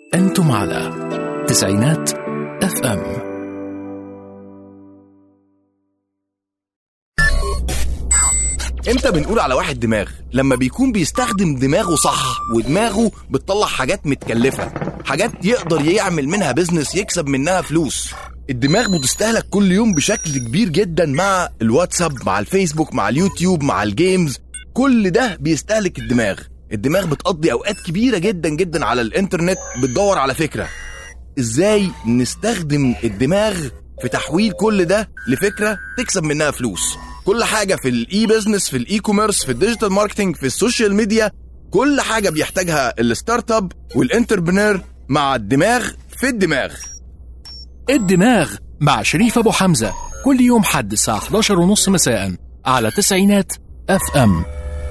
أنتم على تسعينات اف ام امتى بنقول على واحد دماغ لما بيكون بيستخدم دماغه صح ودماغه بتطلع حاجات متكلفة حاجات يقدر يعمل منها بيزنس يكسب منها فلوس الدماغ بتستهلك كل يوم بشكل كبير جدا مع الواتساب مع الفيسبوك مع اليوتيوب مع الجيمز كل ده بيستهلك الدماغ الدماغ بتقضي اوقات كبيرة جدا جدا على الانترنت بتدور على فكرة ازاي نستخدم الدماغ في تحويل كل ده لفكره تكسب منها فلوس كل حاجه في الاي بزنس في الاي كوميرس في الديجيتال ماركتنج في السوشيال ميديا كل حاجه بيحتاجها الستارت اب والانتربرنور مع الدماغ في الدماغ الدماغ مع شريف أبو حمزة كل يوم حد الساعة 11 ونص مساء على تسعينات اف ام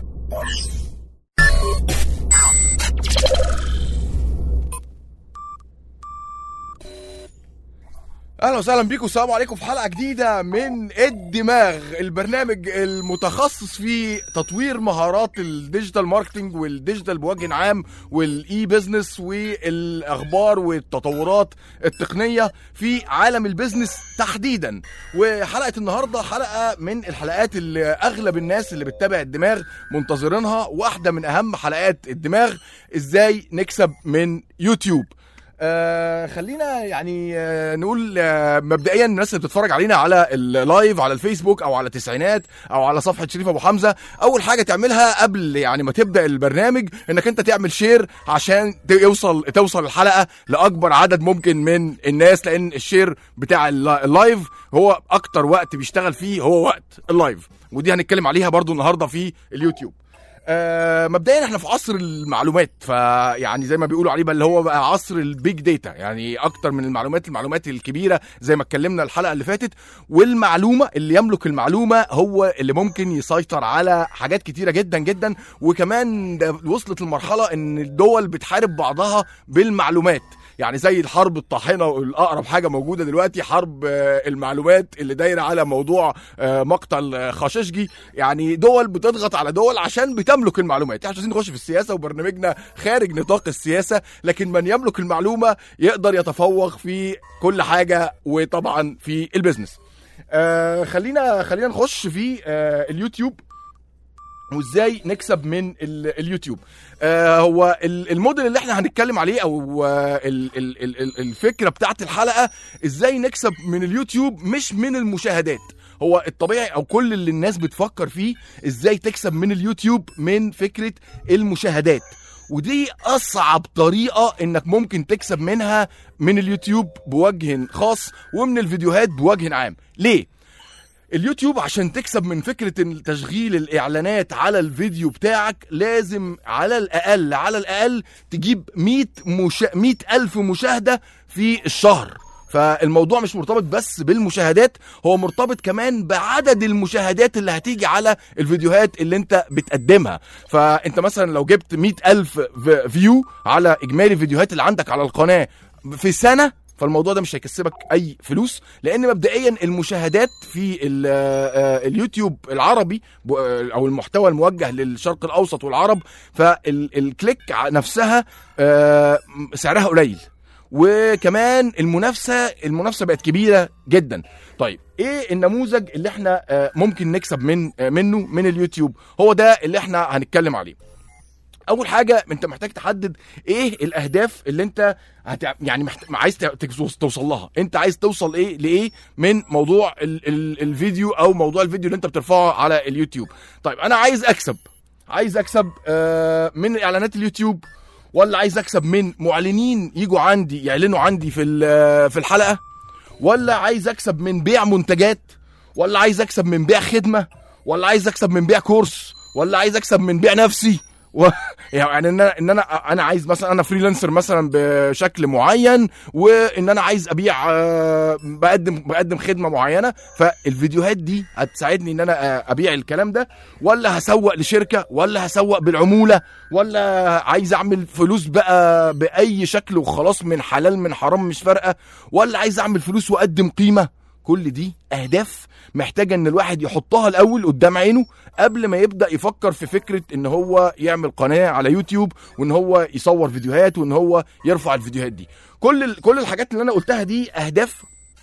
اهلا وسهلا بيكم السلام عليكم في حلقه جديده من الدماغ البرنامج المتخصص في تطوير مهارات الديجيتال ماركتنج والديجيتال بوجه عام والاي بزنس والاخبار والتطورات التقنيه في عالم البيزنس تحديدا وحلقه النهارده حلقه من الحلقات اللي اغلب الناس اللي بتتابع الدماغ منتظرينها واحده من اهم حلقات الدماغ ازاي نكسب من يوتيوب آه خلينا يعني آه نقول آه مبدئيا الناس اللي بتتفرج علينا على اللايف على الفيسبوك او على تسعينات او على صفحه شريف ابو حمزه اول حاجه تعملها قبل يعني ما تبدا البرنامج انك انت تعمل شير عشان ت- يوصل توصل الحلقه لاكبر عدد ممكن من الناس لان الشير بتاع الل- اللايف هو اكتر وقت بيشتغل فيه هو وقت اللايف ودي هنتكلم عليها برضو النهارده في اليوتيوب آه، مبدئيا احنا في عصر المعلومات فيعني زي ما بيقولوا عليه بقى اللي هو بقى عصر البيج داتا يعني اكتر من المعلومات المعلومات الكبيره زي ما اتكلمنا الحلقه اللي فاتت والمعلومه اللي يملك المعلومه هو اللي ممكن يسيطر على حاجات كتيره جدا جدا وكمان ده وصلت المرحله ان الدول بتحارب بعضها بالمعلومات يعني زي الحرب الطاحنه والاقرب حاجه موجوده دلوقتي حرب آه، المعلومات اللي دايره على موضوع آه، مقتل آه، خاششجي يعني دول بتضغط على دول عشان بتملك المعلومات احنا مش عايزين نخش في السياسه وبرنامجنا خارج نطاق السياسه لكن من يملك المعلومه يقدر يتفوق في كل حاجه وطبعا في البيزنس آه خلينا خلينا نخش في آه اليوتيوب وازاي نكسب من ال- اليوتيوب آه هو ال- الموديل اللي احنا هنتكلم عليه او آه ال- ال- ال- ال- الفكره بتاعت الحلقه ازاي نكسب من اليوتيوب مش من المشاهدات هو الطبيعي او كل اللي الناس بتفكر فيه ازاي تكسب من اليوتيوب من فكره المشاهدات ودي اصعب طريقه انك ممكن تكسب منها من اليوتيوب بوجه خاص ومن الفيديوهات بوجه عام ليه اليوتيوب عشان تكسب من فكرة تشغيل الإعلانات على الفيديو بتاعك لازم على الأقل على الأقل تجيب 100 مشا... 100 ألف مشاهدة في الشهر فالموضوع مش مرتبط بس بالمشاهدات هو مرتبط كمان بعدد المشاهدات اللي هتيجي على الفيديوهات اللي انت بتقدمها فانت مثلا لو جبت 100 ألف في- فيو على إجمالي الفيديوهات اللي عندك على القناة في سنة فالموضوع ده مش هيكسبك اي فلوس لان مبدئيا المشاهدات في ال- آه، اليوتيوب العربي ب- آه، او المحتوى الموجه للشرق الاوسط والعرب فالكليك نفسها آه، سعرها قليل وكمان المنافسه المنافسه بقت كبيره جدا طيب ايه النموذج اللي احنا آه، ممكن نكسب من آه، منه من اليوتيوب هو ده اللي احنا هنتكلم عليه اول حاجه انت محتاج تحدد ايه الاهداف اللي انت هت... يعني محت... عايز ت- تكس- توصل لها انت عايز توصل ايه لايه من موضوع ال... ال... الفيديو او موضوع الفيديو اللي انت بترفعه على اليوتيوب طيب انا عايز اكسب عايز اكسب آه من اعلانات اليوتيوب ولا عايز اكسب من معلنين يجوا عندي يعلنوا عندي في ال- في الحلقه ولا عايز اكسب من بيع منتجات ولا عايز اكسب من بيع خدمه ولا عايز اكسب من بيع كورس ولا عايز اكسب من بيع نفسي و... يعني ان انا ان انا انا عايز مثلا انا فريلانسر مثلا بشكل معين وان انا عايز ابيع آه، بقدم بقدم خدمه معينه فالفيديوهات دي هتساعدني ان انا آه، ابيع الكلام ده ولا هسوق لشركه ولا هسوق بالعموله ولا عايز اعمل فلوس بقى باي شكل وخلاص من حلال من حرام مش فارقه ولا عايز اعمل فلوس واقدم قيمه كل دي اهداف محتاجه ان الواحد يحطها الاول قدام عينه قبل ما يبدا يفكر في فكره ان هو يعمل قناه على يوتيوب وان هو يصور فيديوهات وان هو يرفع الفيديوهات دي كل ال- كل الحاجات اللي انا قلتها دي اهداف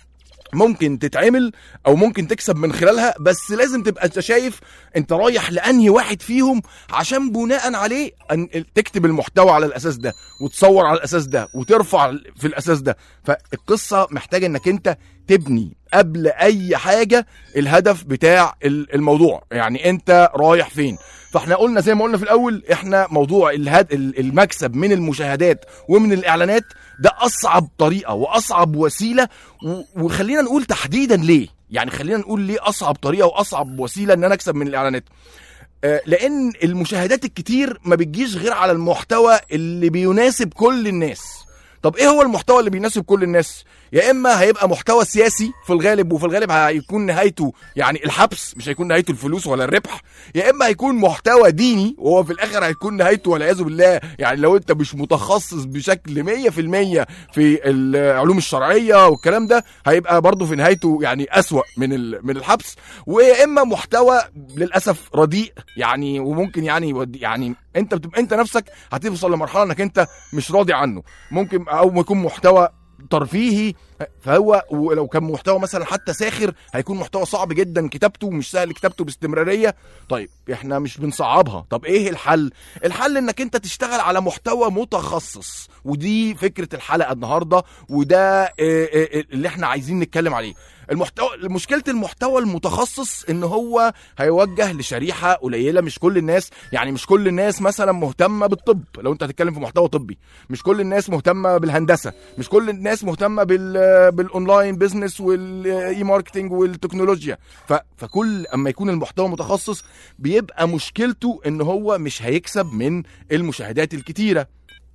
ممكن تتعمل او ممكن تكسب من خلالها بس لازم تبقى انت شايف انت رايح لانهي واحد فيهم عشان بناء عليه أن تكتب المحتوى على الاساس ده وتصور على الاساس ده وترفع في الاساس ده فالقصه محتاجه انك انت تبني قبل اي حاجه الهدف بتاع ال- الموضوع يعني انت رايح فين فاحنا قلنا زي ما قلنا في الاول احنا موضوع الهد... ال- المكسب من المشاهدات ومن الاعلانات ده اصعب طريقه واصعب وسيله و... وخلينا نقول تحديدا ليه يعني خلينا نقول ليه اصعب طريقه واصعب وسيله ان انا اكسب من الاعلانات آه، لان المشاهدات الكتير ما بتجيش غير على المحتوى اللي بيناسب كل الناس طب ايه هو المحتوى اللي بيناسب كل الناس يا اما هيبقى محتوى سياسي في الغالب وفي الغالب هيكون نهايته يعني الحبس مش هيكون نهايته الفلوس ولا الربح يا اما هيكون محتوى ديني وهو في الاخر هيكون نهايته والعياذ بالله يعني لو انت مش متخصص بشكل 100% في العلوم الشرعيه والكلام ده هيبقى برضه في نهايته يعني اسوأ من ال- من الحبس ويا اما محتوى للاسف رديء يعني وممكن يعني يودي يعني انت بتبقى انت نفسك هتوصل لمرحله انك انت مش راضي عنه ممكن او يكون محتوى ترفيهي فهو ولو كان محتوى مثلا حتى ساخر هيكون محتوى صعب جدا كتابته مش سهل كتابته باستمراريه طيب احنا مش بنصعبها طب ايه الحل الحل انك انت تشتغل على محتوى متخصص ودي فكره الحلقه النهارده وده آه، آه، اللي احنا عايزين نتكلم عليه المحتوى مشكله المحتوى المتخصص ان هو هيوجه لشريحه قليله مش كل الناس يعني مش كل الناس مثلا مهتمه بالطب لو انت هتتكلم في محتوى طبي مش كل الناس مهتمه بالهندسه مش كل الناس مهتمه بال بالاونلاين بيزنس والاي ماركتنج والتكنولوجيا ف... فكل اما يكون المحتوى متخصص بيبقى مشكلته ان هو مش هيكسب من المشاهدات الكتيره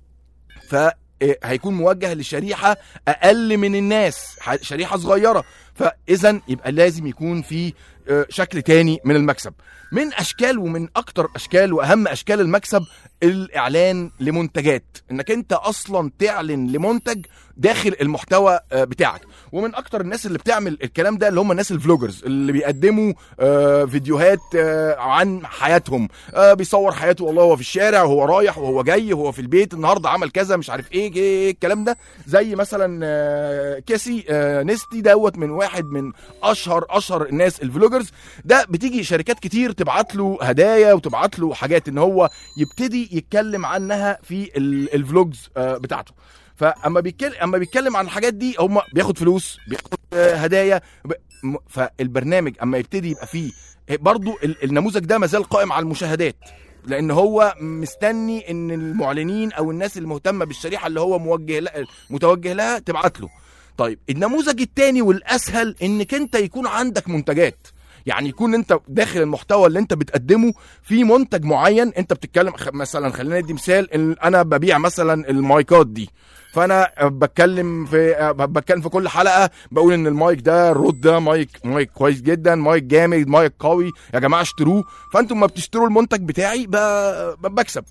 ف هيكون موجه لشريحه اقل من الناس ح- شريحه صغيره فاذا يبقى لازم يكون في آه، شكل تاني من المكسب من اشكال ومن اكتر اشكال واهم اشكال المكسب الاعلان لمنتجات انك انت اصلا تعلن لمنتج داخل المحتوى آه، بتاعك ومن اكتر الناس اللي بتعمل الكلام ده اللي هم الناس الفلوجرز اللي بيقدموا آه، فيديوهات آه، عن حياتهم آه، بيصور حياته والله هو في الشارع وهو رايح وهو جاي وهو في البيت النهارده عمل كذا مش عارف ايه إيه الكلام ده زي مثلا آه، كاسي آه، نيستي دوت من واحد من اشهر اشهر الناس الفلوجرز ده بتيجي شركات كتير تبعت له هدايا وتبعت له حاجات ان هو يبتدي يتكلم عنها في ال- الفلوجز آه، بتاعته فاما بيتكلم اما بيتكلم عن الحاجات دي هم بياخد فلوس بياخد آه، هدايا ب- م- فالبرنامج اما يبتدي يبقى فيه برضو ال- النموذج ده مازال قائم على المشاهدات لان هو مستني ان المعلنين او الناس المهتمه بالشريحه اللي هو موجه لها متوجه لها تبعت له طيب النموذج التاني والاسهل انك انت يكون عندك منتجات يعني يكون انت داخل المحتوى اللي انت بتقدمه في منتج معين انت بتتكلم خ- مثلا خلينا ندي مثال إن انا ببيع مثلا المايكات دي فانا بتكلم في بتكلم في كل حلقه بقول ان المايك ده الرود ده مايك مايك كويس جدا مايك جامد مايك قوي يا جماعه اشتروه فانتم ما بتشتروا المنتج بتاعي ب... ب- بكسب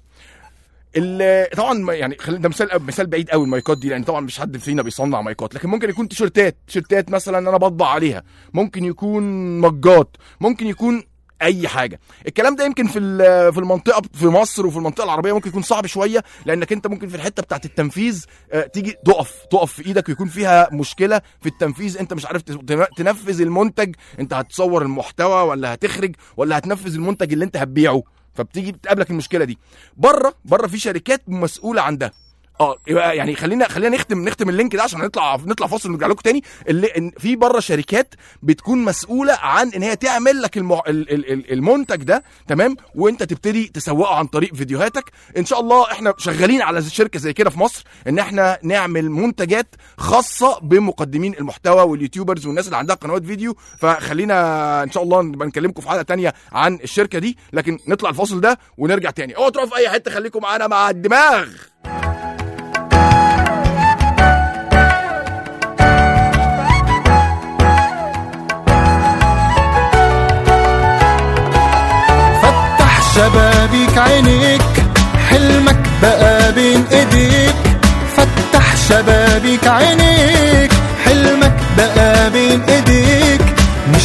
ال- طبعا ما- يعني خلينا ده مثال مثال بعيد قوي المايكات دي لان طبعا مش حد فينا بيصنع مايكات لكن ممكن يكون تيشرتات تيشرتات مثلا انا بطبع عليها ممكن يكون مجات ممكن يكون اي حاجه الكلام ده يمكن في ال- في المنطقه في مصر وفي المنطقه العربيه ممكن يكون صعب شويه لانك انت ممكن في الحته بتاعت التنفيذ آه، تيجي تقف تقف في ايدك ويكون فيها مشكله في التنفيذ انت مش عارف تن- تنفذ المنتج انت هتصور المحتوى ولا هتخرج ولا هتنفذ المنتج اللي انت هتبيعه فبتيجي بتقابلك المشكله دي بره بره في شركات مسؤوله عن ده اه يبقى يعني خلينا خلينا نختم نختم اللينك ده عشان نطلع نطلع فاصل ونرجع لكم تاني اللي إن في بره شركات بتكون مسؤوله عن ان هي تعمل لك المع... ال- ال- ال- المنتج ده تمام وانت تبتدي تسوقه عن طريق فيديوهاتك ان شاء الله احنا شغالين على شركه زي كده في مصر ان احنا نعمل منتجات خاصه بمقدمين المحتوى واليوتيوبرز والناس اللي عندها قنوات فيديو فخلينا ان شاء الله نبقى نكلمكم في حلقه تانية عن الشركه دي لكن نطلع الفاصل ده ونرجع تاني اوعوا تروحوا في اي حته خليكم معانا مع الدماغ فتح شبابيك عينيك حلمك بقى بين ايديك فتح شبابيك عينيك حلمك بقى بين ايديك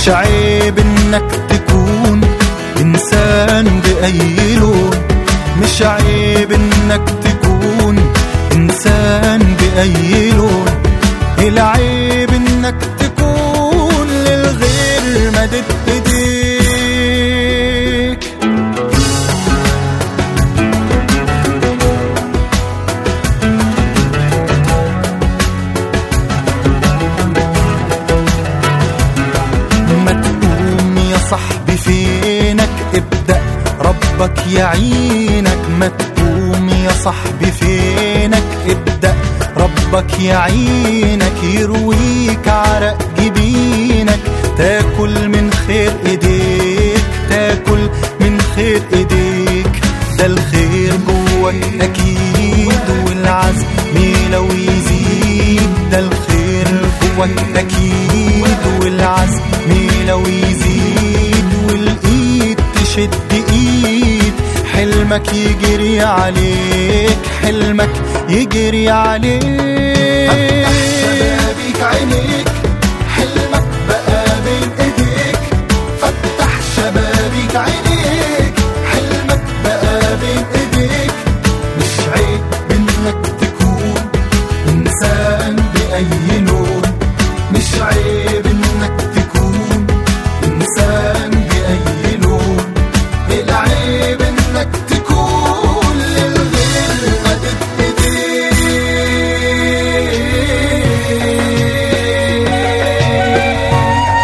مش عيب انك تكون انسان باي لون مش عيب انك تكون انسان باي لون العيب انك تكون للغير مدد ايديك ما تقوم يا صاحبي فينك ابدأ ربك يعينك ما تقوم يا صاحبي فينك ابدأ ربك يعينك يرويك عرق جبينك تاكل من خير ايديك تاكل من خير ايديك ده الخير جواك اكيد والعزم لو يزيد ده الخير جواك اكيد والعزم لو يزيد والايد تشد ايد حلمك يجري عليك حلمك يجري عليك فتح شبابيك عينيك حلمك بقى بين ايديك فتح شبابيك عينيك حلمك بقى بين ايديك مش عيب انك تكون انسان باي لون مش عيب انك تكون انسان باي لون العيب انك تكون للغير مدد ايديك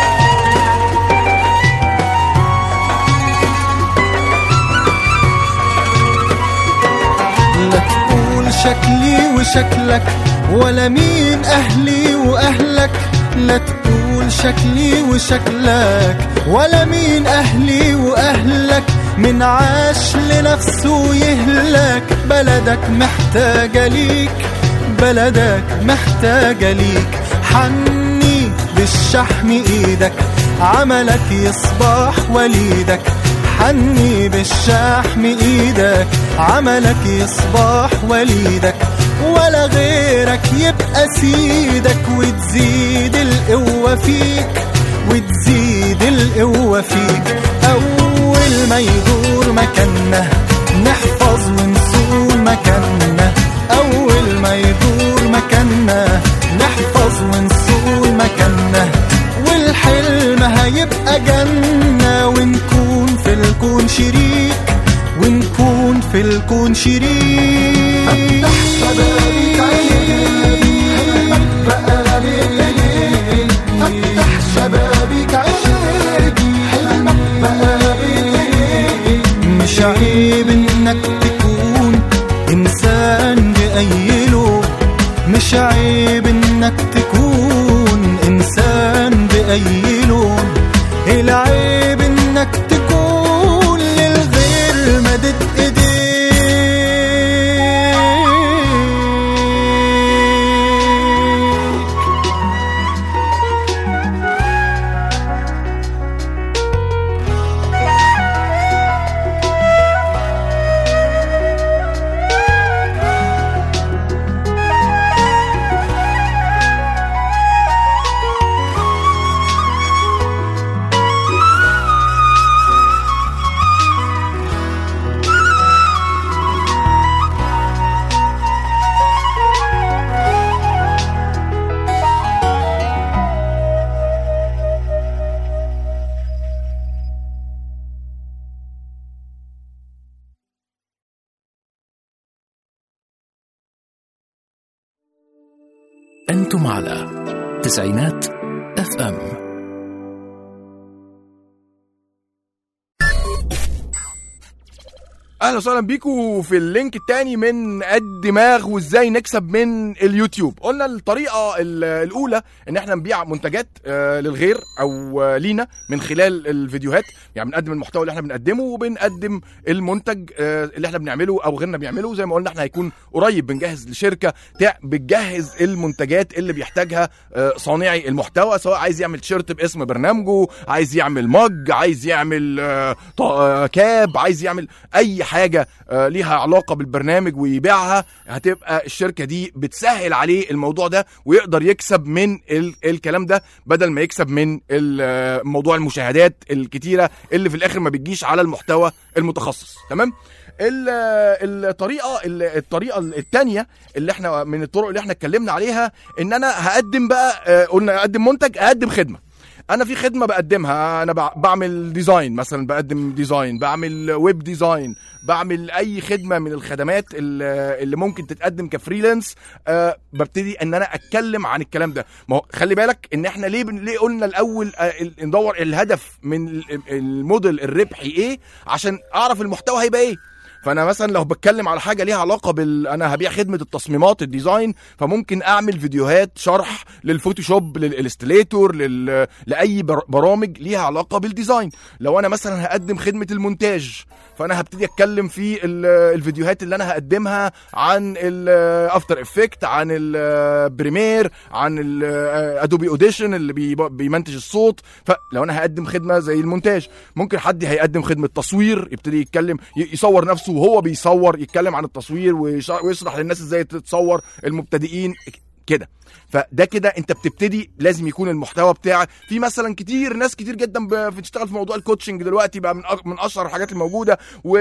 لا تقول شكلي وشكلك ولا مين أهلي وأهلك لا تقول شكلي وشكلك ولا مين أهلي وأهلك من عاش لنفسه يهلك بلدك محتاجة ليك بلدك محتاجة ليك حني بالشحم ايدك عملك يصبح وليدك حني بالشحم ايدك عملك يصبح وليدك ولا غيرك يبقى سيدك وتزيد القوة فيك وتزيد القوة فيك أول ما يدور مكاننا نحفظ ونصون مكاننا أول ما يدور مكاننا نحفظ ونصون مكاننا والحلم هيبقى جنة ونكون في الكون شريك ونكون في الكون شريك فتح شبابيك عينيك حلمك بقى ليك فتح شبابيك عينيك حلمك بقى ليك مش عيب انك تكون انسان باي لون مش عيب انك تكون انسان باي لون العيب انك تكون للغير مدد ايديك أنتم على تسعينات اف ام اهلا وسهلا بيكم في اللينك التاني من الدماغ وازاي نكسب من اليوتيوب قلنا الطريقه ال- الاولى ان احنا نبيع منتجات آه، للغير او آه، لينا من خلال الفيديوهات يعني بنقدم المحتوى اللي احنا بنقدمه وبنقدم المنتج آه، اللي احنا بنعمله او غيرنا بيعمله زي ما قلنا احنا هيكون قريب بنجهز لشركه تع- بتجهز المنتجات اللي بيحتاجها آه، صانعي المحتوى سواء عايز يعمل تيشيرت باسم برنامجه عايز يعمل مج عايز يعمل آه، ط- آه، كاب عايز يعمل اي حاجه آه، ليها علاقه بالبرنامج ويبيعها هتبقى الشركه دي بتسهل عليه الموضوع ده ويقدر يكسب من ال- الكلام ده بدل ما يكسب من ال- آه، موضوع المشاهدات الكتيره اللي في الاخر ما بتجيش على المحتوى المتخصص تمام ال- الطريقه ال- الطريقه الثانيه اللي احنا من الطرق اللي احنا اتكلمنا عليها ان انا هقدم بقى آه، قلنا اقدم منتج اقدم خدمه انا في خدمه بقدمها انا بع- بعمل ديزاين مثلا بقدم ديزاين بعمل ويب ديزاين بعمل اي خدمه من الخدمات ال- اللي ممكن تتقدم كفريلانس أه ببتدي ان انا اتكلم عن الكلام ده ما هو خلي بالك ان احنا ليه بن- ليه قلنا الاول آه، ال- ندور الهدف من ال- الموديل الربحي ايه عشان اعرف المحتوى هيبقى ايه فانا مثلا لو بتكلم على حاجه ليها علاقه بال انا هبيع خدمه التصميمات الديزاين فممكن اعمل فيديوهات شرح للفوتوشوب للالستريتور لل... لاي بر... برامج ليها علاقه بالديزاين لو انا مثلا هقدم خدمه المونتاج فانا هبتدي اتكلم في ال... الفيديوهات اللي انا هقدمها عن الافتر افكت عن البريمير عن الادوبي اوديشن اللي بي... بيمنتج الصوت فلو انا هقدم خدمه زي المونتاج ممكن حد هيقدم خدمه تصوير يبتدي يتكلم ي- يصور نفسه وهو بيصور يتكلم عن التصوير ويش- ويشرح للناس ازاي تتصور المبتدئين كده فده كده انت بتبتدي لازم يكون المحتوى بتاعك في مثلا كتير ناس كتير جدا ب- بتشتغل في موضوع الكوتشنج دلوقتي بقى من أك- من اشهر الحاجات الموجوده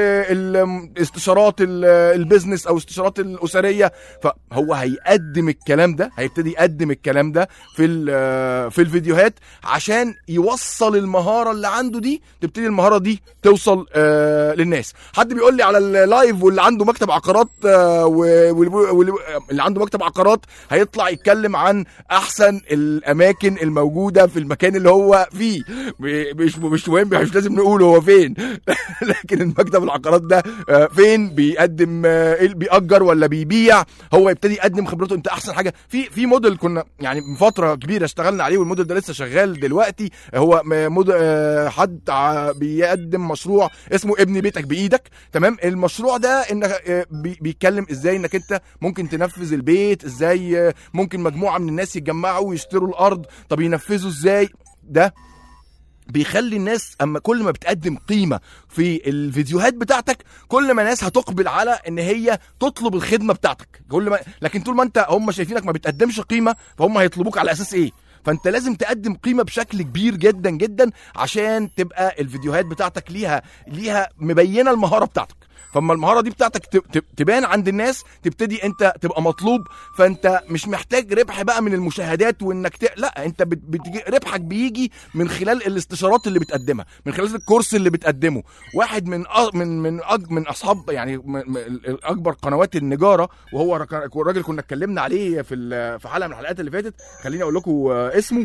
والاستشارات البيزنس او استشارات الاسريه فهو هيقدم الكلام ده هيبتدي يقدم الكلام ده في ال- في الفيديوهات عشان يوصل المهاره اللي عنده دي تبتدي المهاره دي توصل آه، للناس حد بيقول لي على اللايف واللي عنده مكتب عقارات آه، و- واللي واللي- اللي عنده مكتب عقارات هيطلع يتكلم عن احسن الاماكن الموجوده في المكان اللي هو فيه ب- مش مش مهم مش لازم نقول هو فين لكن المكتب العقارات ده آه، فين بيقدم آه، إيه بيأجر ولا بيبيع هو يبتدي يقدم خبرته انت احسن حاجه في في موديل كنا يعني من فتره كبيره اشتغلنا عليه والموديل ده لسه شغال دلوقتي هو م- مود آه، حد ع- بيقدم مشروع اسمه ابني بيتك بايدك تمام المشروع ده انك آه، بي- بيتكلم ازاي انك انت ممكن تنفذ البيت ازاي آه، ممكن مجموعه من الناس يتجمعوا ويشتروا الارض طب ينفذوا ازاي ده بيخلي الناس اما كل ما بتقدم قيمه في الفيديوهات بتاعتك كل ما الناس هتقبل على ان هي تطلب الخدمه بتاعتك كل ما لكن طول ما انت هم شايفينك ما بتقدمش قيمه فهم هيطلبوك على اساس ايه فانت لازم تقدم قيمه بشكل كبير جدا جدا عشان تبقى الفيديوهات بتاعتك ليها ليها مبينه المهاره بتاعتك فاما المهاره دي بتاعتك ت- ت- تبان عند الناس تبتدي انت تبقى مطلوب فانت مش محتاج ربح بقى من المشاهدات وانك ت... لا انت بت... بتجي... ربحك بيجي من خلال الاستشارات اللي بتقدمها من خلال الكورس اللي بتقدمه واحد من أ... من من أج... من اصحاب يعني م... م... اكبر قنوات النجاره وهو رك- الراجل كنا اتكلمنا عليه في ال... في حلقه من الحلقات اللي فاتت خليني اقول لكم آه، اسمه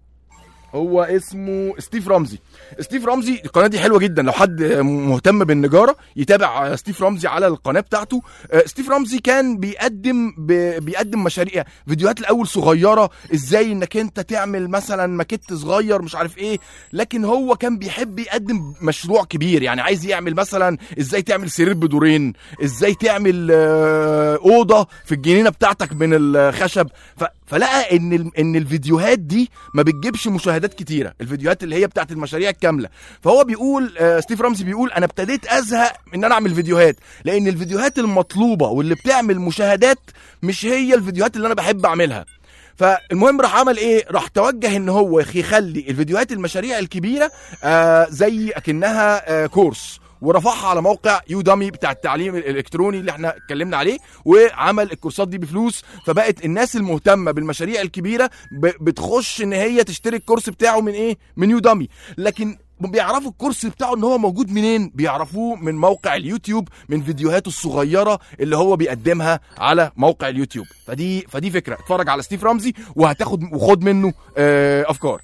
هو اسمه ستيف رمزي ستيف رمزي القناه دي حلوه جدا لو حد مهتم بالنجاره يتابع ستيف رمزي على القناه بتاعته آه، ستيف رمزي كان بيقدم ب- بيقدم مشاريع فيديوهات الاول صغيره ازاي انك انت تعمل مثلا ماكيت صغير مش عارف ايه لكن هو كان بيحب يقدم مشروع كبير يعني عايز يعمل مثلا ازاي تعمل سرير بدورين ازاي تعمل آه، اوضه في الجنينه بتاعتك من الخشب ف... فلقى ان ال... ان الفيديوهات دي ما بتجيبش مشاهدات كتيره الفيديوهات اللي هي بتاعت المشاريع الكامله فهو بيقول آه ستيف رمزي بيقول انا ابتديت ازهق ان انا اعمل فيديوهات لان الفيديوهات المطلوبه واللي بتعمل مشاهدات مش هي الفيديوهات اللي انا بحب اعملها فالمهم راح عمل ايه راح توجه ان هو يخلي الفيديوهات المشاريع الكبيره آه زي اكنها آه كورس ورفعها على موقع يودامي بتاع التعليم الالكتروني اللي احنا اتكلمنا عليه وعمل الكورسات دي بفلوس فبقت الناس المهتمه بالمشاريع الكبيره ب- بتخش ان هي تشتري الكورس بتاعه من ايه من يودامي لكن بيعرفوا الكورس بتاعه ان هو موجود منين بيعرفوه من موقع اليوتيوب من فيديوهاته الصغيره اللي هو بيقدمها على موقع اليوتيوب فدي فدي فكره اتفرج على ستيف رمزي وهتاخد وخد منه آه افكار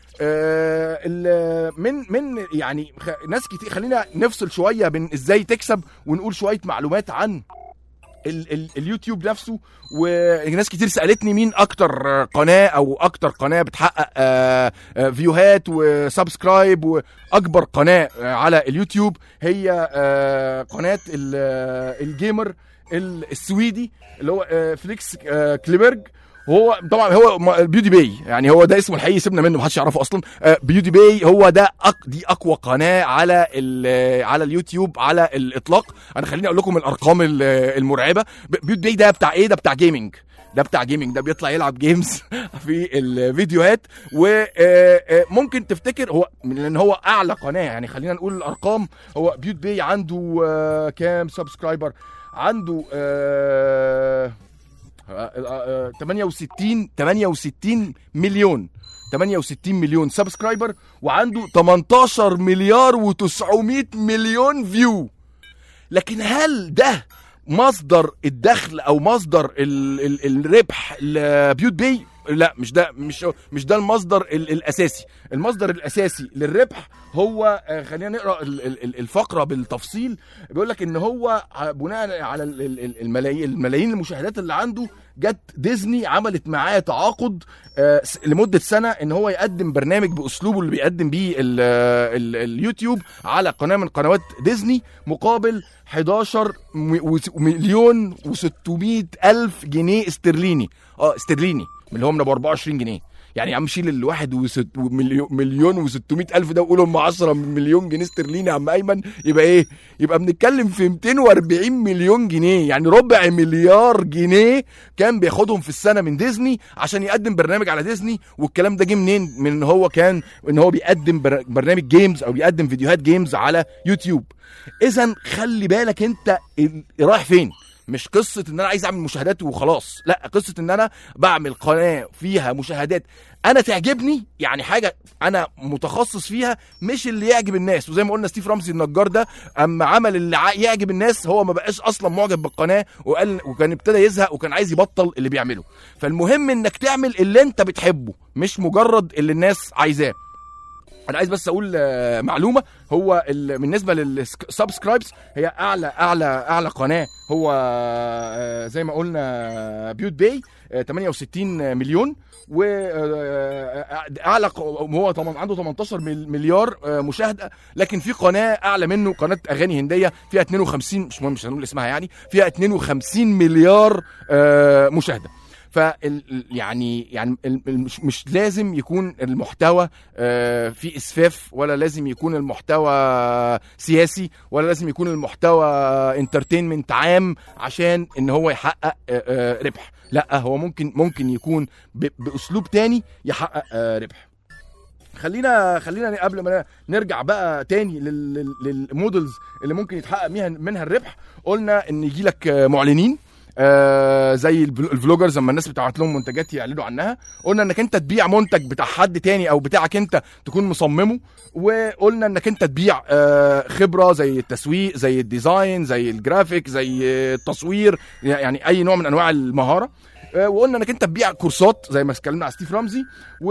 آه، ال- من من يعني خ- ناس كتير خلينا نفصل شويه بين ازاي تكسب ونقول شويه معلومات عن ال ال اليوتيوب نفسه وناس كتير سالتني مين اكتر قناه او اكتر قناه بتحقق آه، آه، فيوهات وسبسكرايب واكبر قناه آه، على اليوتيوب هي آه، قناه ال- آه، الجيمر ال- السويدي اللي هو آه، فليكس آه، كليبرج هو طبعا هو م- بيودي باي يعني هو ده اسمه الحقيقي سيبنا منه محدش يعرفه اصلا آه، بيودي باي هو ده أق... دي اقوى قناه على ال... على اليوتيوب على الاطلاق انا خليني اقول لكم الارقام ال- المرعبه ب- بيودي باي ده بتاع ايه ده بتاع جيمنج ده بتاع جيمنج ده بيطلع يلعب جيمز في الفيديوهات وممكن تفتكر هو لان هو اعلى قناه يعني خلينا نقول الارقام هو بيوت باي عنده آه، كام سبسكرايبر عنده آه، آه، آه، 68 68 مليون 68 مليون سبسكرايبر وعنده 18 مليار و900 مليون فيو لكن هل ده مصدر الدخل او مصدر ال ال الربح لبيوت بي لا مش ده مش مش ده المصدر ال الاساسي المصدر الاساسي للربح هو آه، خلينا نقرا ال- ال- ال- الفقره بالتفصيل بيقول لك ان هو ع- بناء على ال- ال- ال- الملايين الملايين المشاهدات اللي عنده جت ديزني عملت معاه تعاقد آه، س- لمده سنه ان هو يقدم برنامج باسلوبه اللي بيقدم بيه ال- ال- اليوتيوب على قناه من قنوات ديزني مقابل 11 م- وس- مليون و600 الف جنيه استرليني اه استرليني من اللي هو من ابو 24 جنيه يعني يا عم شيل الواحد وست مليون مليون و600 الف ده وقولوا هم 10 مليون جنيه استرليني يا عم ايمن يبقى ايه يبقى بنتكلم في 240 مليون جنيه يعني ربع مليار جنيه كان بياخدهم في السنه من ديزني عشان يقدم برنامج على ديزني والكلام ده جه منين من ان هو كان ان هو بيقدم بر- برنامج جيمز او بيقدم فيديوهات جيمز على يوتيوب اذا خلي بالك انت ال- رايح فين مش قصه ان انا عايز اعمل مشاهدات وخلاص لا قصه ان انا بعمل قناه فيها مشاهدات انا تعجبني يعني حاجه انا متخصص فيها مش اللي يعجب الناس وزي ما قلنا ستيف رمزي النجار ده اما عمل اللي ع- يعجب الناس هو ما بقاش اصلا معجب بالقناه وقال وكان ابتدى يزهق وكان عايز يبطل اللي بيعمله فالمهم انك تعمل اللي انت بتحبه مش مجرد اللي الناس عايزاه انا عايز بس اقول آه، معلومه هو ال- بالنسبه للسبسكرايبز هي اعلى اعلى اعلى قناه هو آه، زي ما قلنا بيوت باي آه، 68 مليون و آه، اعلى ق- هو طبعا عنده 18 مل- مليار آه، مشاهده لكن في قناه اعلى منه قناه اغاني هنديه فيها 52 مش مهم مش هنقول اسمها يعني فيها 52 مليار آه، مشاهده ف يعني يعني ال- ال- مش, مش لازم يكون المحتوى آه، فيه اسفاف ولا لازم يكون المحتوى سياسي ولا لازم يكون المحتوى انترتينمنت عام عشان ان هو يحقق آه، آه، ربح لا هو ممكن ممكن يكون ب- باسلوب تاني يحقق آه، ربح خلينا خلينا قبل ما نرجع بقى تاني لل- لل- للمودلز اللي ممكن يتحقق منها منها الربح قلنا ان يجي لك معلنين آه زي الفل- الفلوجرز لما الناس بتبعت لهم منتجات يعلنوا عنها قلنا انك انت تبيع منتج بتاع حد تاني او بتاعك انت تكون مصممه وقلنا انك انت تبيع آه خبره زي التسويق زي الديزاين زي الجرافيك زي التصوير يعني اي نوع من انواع المهاره آه، وقلنا انك انت تبيع كورسات زي ما اتكلمنا على ستيف رمزي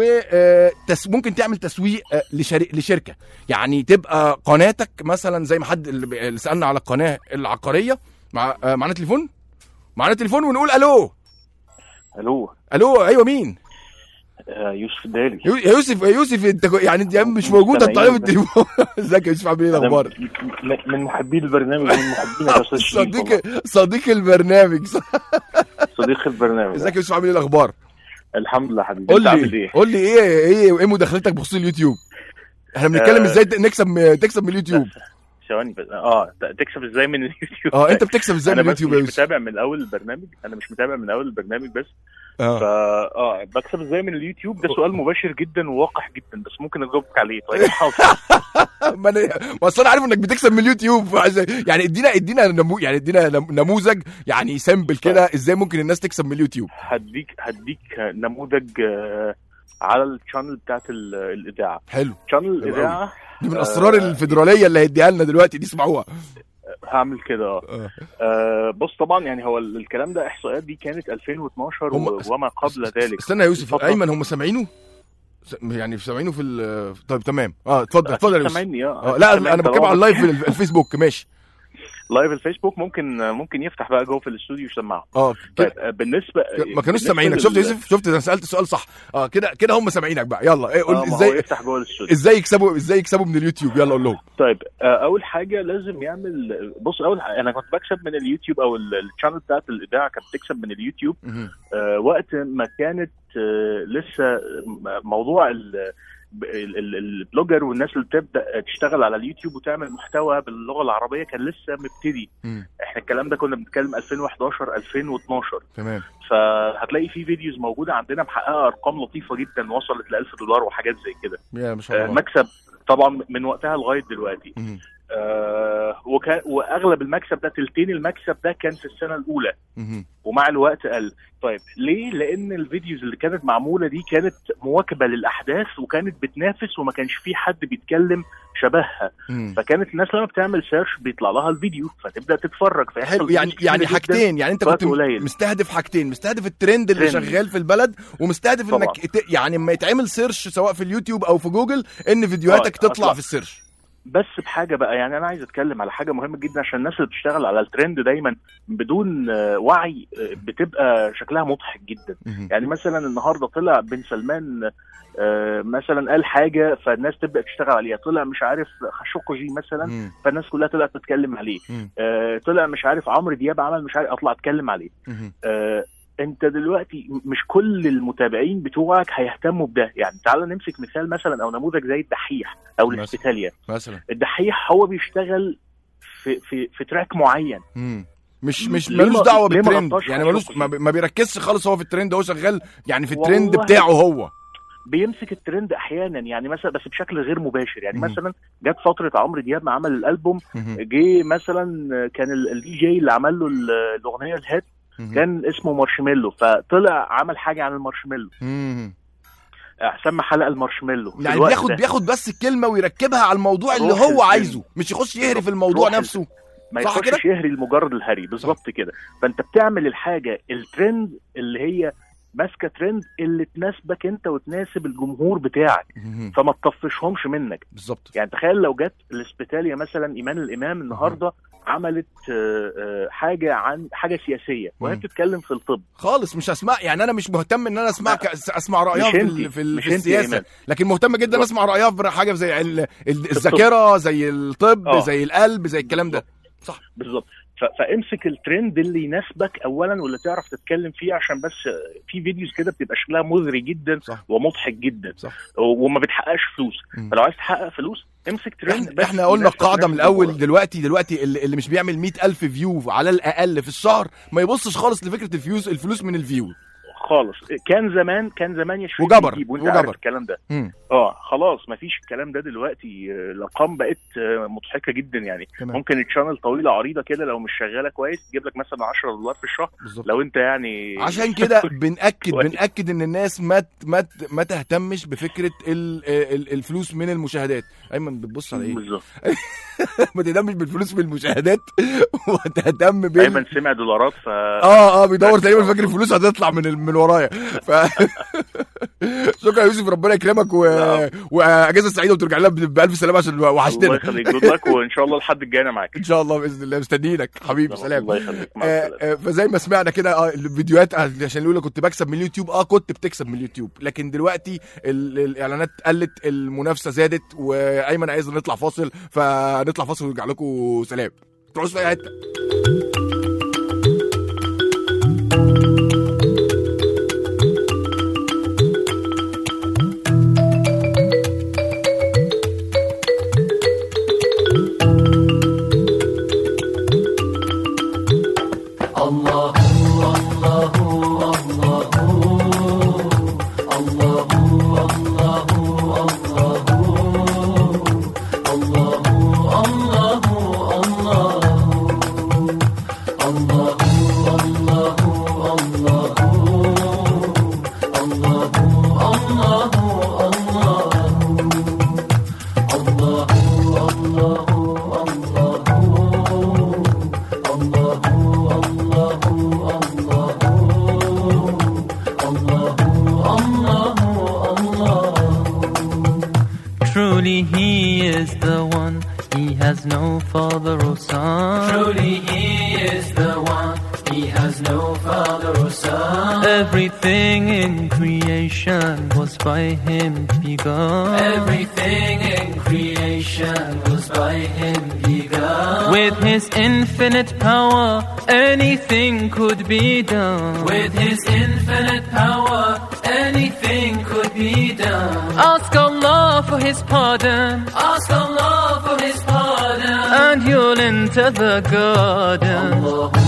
وممكن تعمل تسويق آه، لشري- لشركه يعني تبقى قناتك مثلا زي ما حد اللي ب- اللي سالنا على القناه العقاريه مع آه، معانا تليفون معانا تليفون ونقول الو الو الو ايوه مين آه، يوسف الدالي يو- يا يوسف يا يوسف انت كو- يعني انت يا عم مش موجود مستمعين هتطلع بس. التليفون ازيك يا يوسف عامل ايه أنا الاخبار م- من محبي البرنامج من محبينا يا استاذ شريف والله. صديق صديق البرنامج صديق البرنامج ازيك يا يوسف عامل ايه الاخبار الحمد لله حبيبي قول انت عامل لي ايه؟ قول لي ايه ايه ايه مداخلتك بخصوص اليوتيوب احنا بنتكلم آه. ازاي ت- نكسب تكسب من اليوتيوب ثواني بس اه ت- تكسب ازاي من اليوتيوب اه انت بتكسب ازاي من انا بس اليوتيوب يا مش يوسف متابع من اول البرنامج انا مش متابع من اول البرنامج بس فا اه اه بكسب ازاي من اليوتيوب ده سؤال مباشر جدا وواقح جدا بس ممكن اجاوبك عليه طيب حاضر ما انا ما أصل انا عارف انك بتكسب من اليوتيوب فعايز- يعني ادينا ادينا نمو يعني ادينا نم- نموذج يعني سامبل كده ازاي ممكن الناس تكسب من اليوتيوب هديك هديك نموذج آه، على الشانل بتاعت ال- الاذاعه حلو شانل حلو الاذاعه دي من اسرار الفيدراليه اللي هيديها لنا دلوقتي دي اسمعوها هعمل كده اه آه. آه، بص طبعا يعني هو ال- الكلام ده احصائيات دي كانت 2012 هم- و- وما قبل ذلك استنى يا يوسف الفترة- ايمن هم سامعينه س- يعني سامعينه في ال- طيب تمام اه اتفضل اتفضل يا يوسف سامعني اه اه لا سامعني انا بتكلم على طبعاً. اللايف في ال- الفيسبوك ماشي لايف الفيسبوك ممكن ممكن يفتح بقى جوه في الاستوديو يسمعه اه طيب كده آه، بالنسبه ما كانوش بالنسبة سامعينك لل- شفت يا يوسف شفت انا سالت السؤال صح اه كده كده هم سامعينك بقى يلا ايه قول آه، ما هو ازاي يفتح جوه الاستوديو ازاي يكسبوا ازاي يكسبوا من اليوتيوب يلا قول لهم طيب آه، اول حاجه لازم يعمل بص اول حاجة انا كنت بكسب من اليوتيوب او ال- الشانل بتاعت الاذاعه كانت بتكسب من اليوتيوب آه، وقت ما كانت آه، لسه م- موضوع ال- ال- ال- البلوجر والناس اللي بتبدا تشتغل على اليوتيوب وتعمل محتوى باللغه العربيه كان لسه مبتدي مم. احنا الكلام ده كنا بنتكلم 2011 2012 تمام فهتلاقي في فيديوز موجوده عندنا محققه ارقام لطيفه جدا وصلت ل 1000 دولار وحاجات زي كده يا ما شاء آه، الله مكسب طبعا من وقتها لغايه دلوقتي مم. آه وكان واغلب المكسب ده تلتين المكسب ده كان في السنه الاولى مم. ومع الوقت قل طيب ليه لان الفيديوز اللي كانت معموله دي كانت مواكبه للاحداث وكانت بتنافس وما كانش في حد بيتكلم شبهها مم. فكانت الناس لما بتعمل سيرش بيطلع لها الفيديو فتبدا تتفرج فيحصل حلو يعني views كتيرة يعني جداً. حاجتين يعني انت وقت كنت قليل. مستهدف حاجتين مستهدف الترند اللي ترند. شغال في البلد ومستهدف طبعاً. انك ت- يعني لما يتعمل سيرش سواء في اليوتيوب او في جوجل ان فيديوهاتك آه، تطلع أطلع. في السيرش بس بحاجه بقى يعني انا عايز اتكلم على حاجه مهمه جدا عشان الناس اللي بتشتغل على الترند دايما بدون آه، وعي آه، بتبقى شكلها مضحك جدا مم. يعني مثلا النهارده طلع بن سلمان آه، مثلا قال حاجه فالناس تبدا تشتغل عليها طلع مش عارف خاشقجي مثلا مم. فالناس كلها طلعت تتكلم عليه مم. آه، طلع مش عارف عمرو دياب عمل مش عارف اطلع اتكلم عليه مم. آه، انت دلوقتي مش كل المتابعين بتوعك هيهتموا بده يعني تعال نمسك مثال مثلا او نموذج زي الدحيح او مثلا. الاسبيتاليا مثلا الدحيح هو بيشتغل في في في تراك معين مم. مش مش ليه ملوش ما- دعوه ليه ما بالترند غطاش يعني على ملوش شغله؟ ما, بي- ما بيركزش خالص هو في الترند هو شغال يعني في الترند والله. بتاعه هو بيمسك الترند احيانا يعني مثلا بس بشكل غير مباشر يعني مم. مثلا جت فتره عمرو دياب ما عمل الالبوم مم. جه مثلا كان ال- الدي جي اللي عمل له ال- الاغنيه الهيت مم. كان اسمه مارشميلو فطلع عمل حاجه عن المارشميلو مم. آه، سمى حلقه المارشميلو في يعني الوقت بياخد ده. بياخد بس الكلمه ويركبها على الموضوع اللي روح هو الترند. عايزه مش يخش يهري في الموضوع روح نفسه ما صح يخشش يهري لمجرد الهري بالظبط كده فانت بتعمل الحاجه الترند اللي هي ماسكه ترند اللي تناسبك انت وتناسب الجمهور بتاعك مم. فما تطفشهمش منك بالظبط يعني تخيل لو جت الاسبيتاليا مثلا ايمان الامام النهارده عملت آه، آه، حاجه عن حاجه سياسيه وهي مم. بتتكلم في الطب خالص مش اسمع يعني انا مش مهتم ان انا اسمع لا. ك... اسمع رايها مش في, انتي. ال... في, ال... مش في انتي يا السياسه إيمان. لكن مهتم جدا بالظبط. اسمع رايها في حاجه زي ال... ال... الذاكره زي الطب آه. زي القلب زي الكلام ده صح بالظبط ف- فامسك الترند اللي يناسبك اولا واللي تعرف تتكلم فيه عشان بس آه، في فيديوز كده بتبقى شكلها مغري جدا صح ومضحك جدا صح و- وما بتحققش فلوس مم. فلو عايز تحقق فلوس امسك ترند احنا, بس احنا قلنا يناسبك القاعده من نفس الاول الجمهور. دلوقتي دلوقتي اللي, اللي مش بيعمل مئة ألف فيو على الاقل في الشهر ما يبصش خالص لفكره الفيوز الفلوس من الفيو خالص كان زمان كان زمان يا شريف وجبر، يجيب وانت وجبر. عارف الكلام ده مم. اه خلاص مفيش الكلام ده دلوقتي آه، الارقام بقت آه، مضحكه جدا يعني تمام. ممكن الشانل طويله عريضه كده لو مش شغاله كويس تجيب لك مثلا 10 دولار في الشهر بالظبط لو انت يعني عشان كده بنأكد كويس. بنأكد ان الناس ما ت- ما ت- ما تهتمش بفكره ال- ال- الفلوس من المشاهدات ايمن بتبص على ايه بالظبط ما تهتمش بالفلوس من المشاهدات وتهتم بال ايمن سمع دولارات ف اه اه بيدور تقريبا فاكر الفلوس هتطلع من ال- من ورايا ف شكرا يا يوسف ربنا يكرمك و... لا. واجازه سعيده وترجع لنا ب- بالف سلامه عشان الله وحشتنا يخليك جود لك وان شاء الله لحد الجاي انا معاك ان شاء الله باذن الله مستنيينك حبيبي سلام الله يخليك مع آه، السلامه آه، فزي ما سمعنا كده اه الفيديوهات آه، عشان يقول لك كنت بكسب من اليوتيوب اه كنت بتكسب من اليوتيوب لكن دلوقتي ال- الاعلانات قلت المنافسه زادت وايمن عايز نطلع فاصل فنطلع فاصل ونرجع لكم سلام تروحوش في اي حته Truly, He is the one He has no father or son. Truly he is the one. He has no father or son. Everything in creation was by him begun. Everything in creation was by him begun. With his infinite power, anything could be done. With his infinite power, anything could be done. Ask Allah for his pardon, Ask Allah for his pardon. and you'll enter the garden.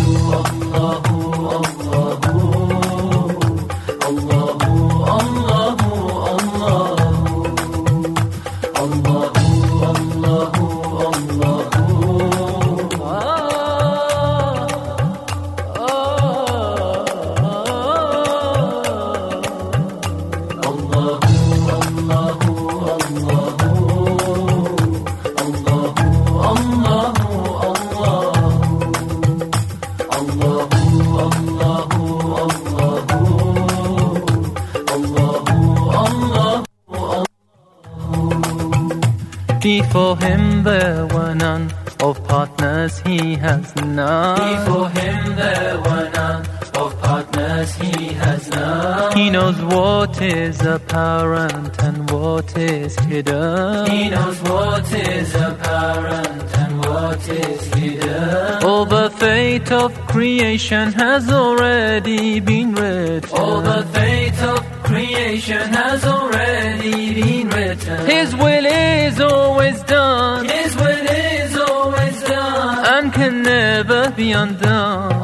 Before him there were none, of partners he has none. Before him there were none. Of partners he has none. He knows what is apparent and what is hidden. He knows what is apparent and what is hidden. All the fate of creation has already been written. All the fate of creation has already been written. His will is always done His will is always done. and can never be undone.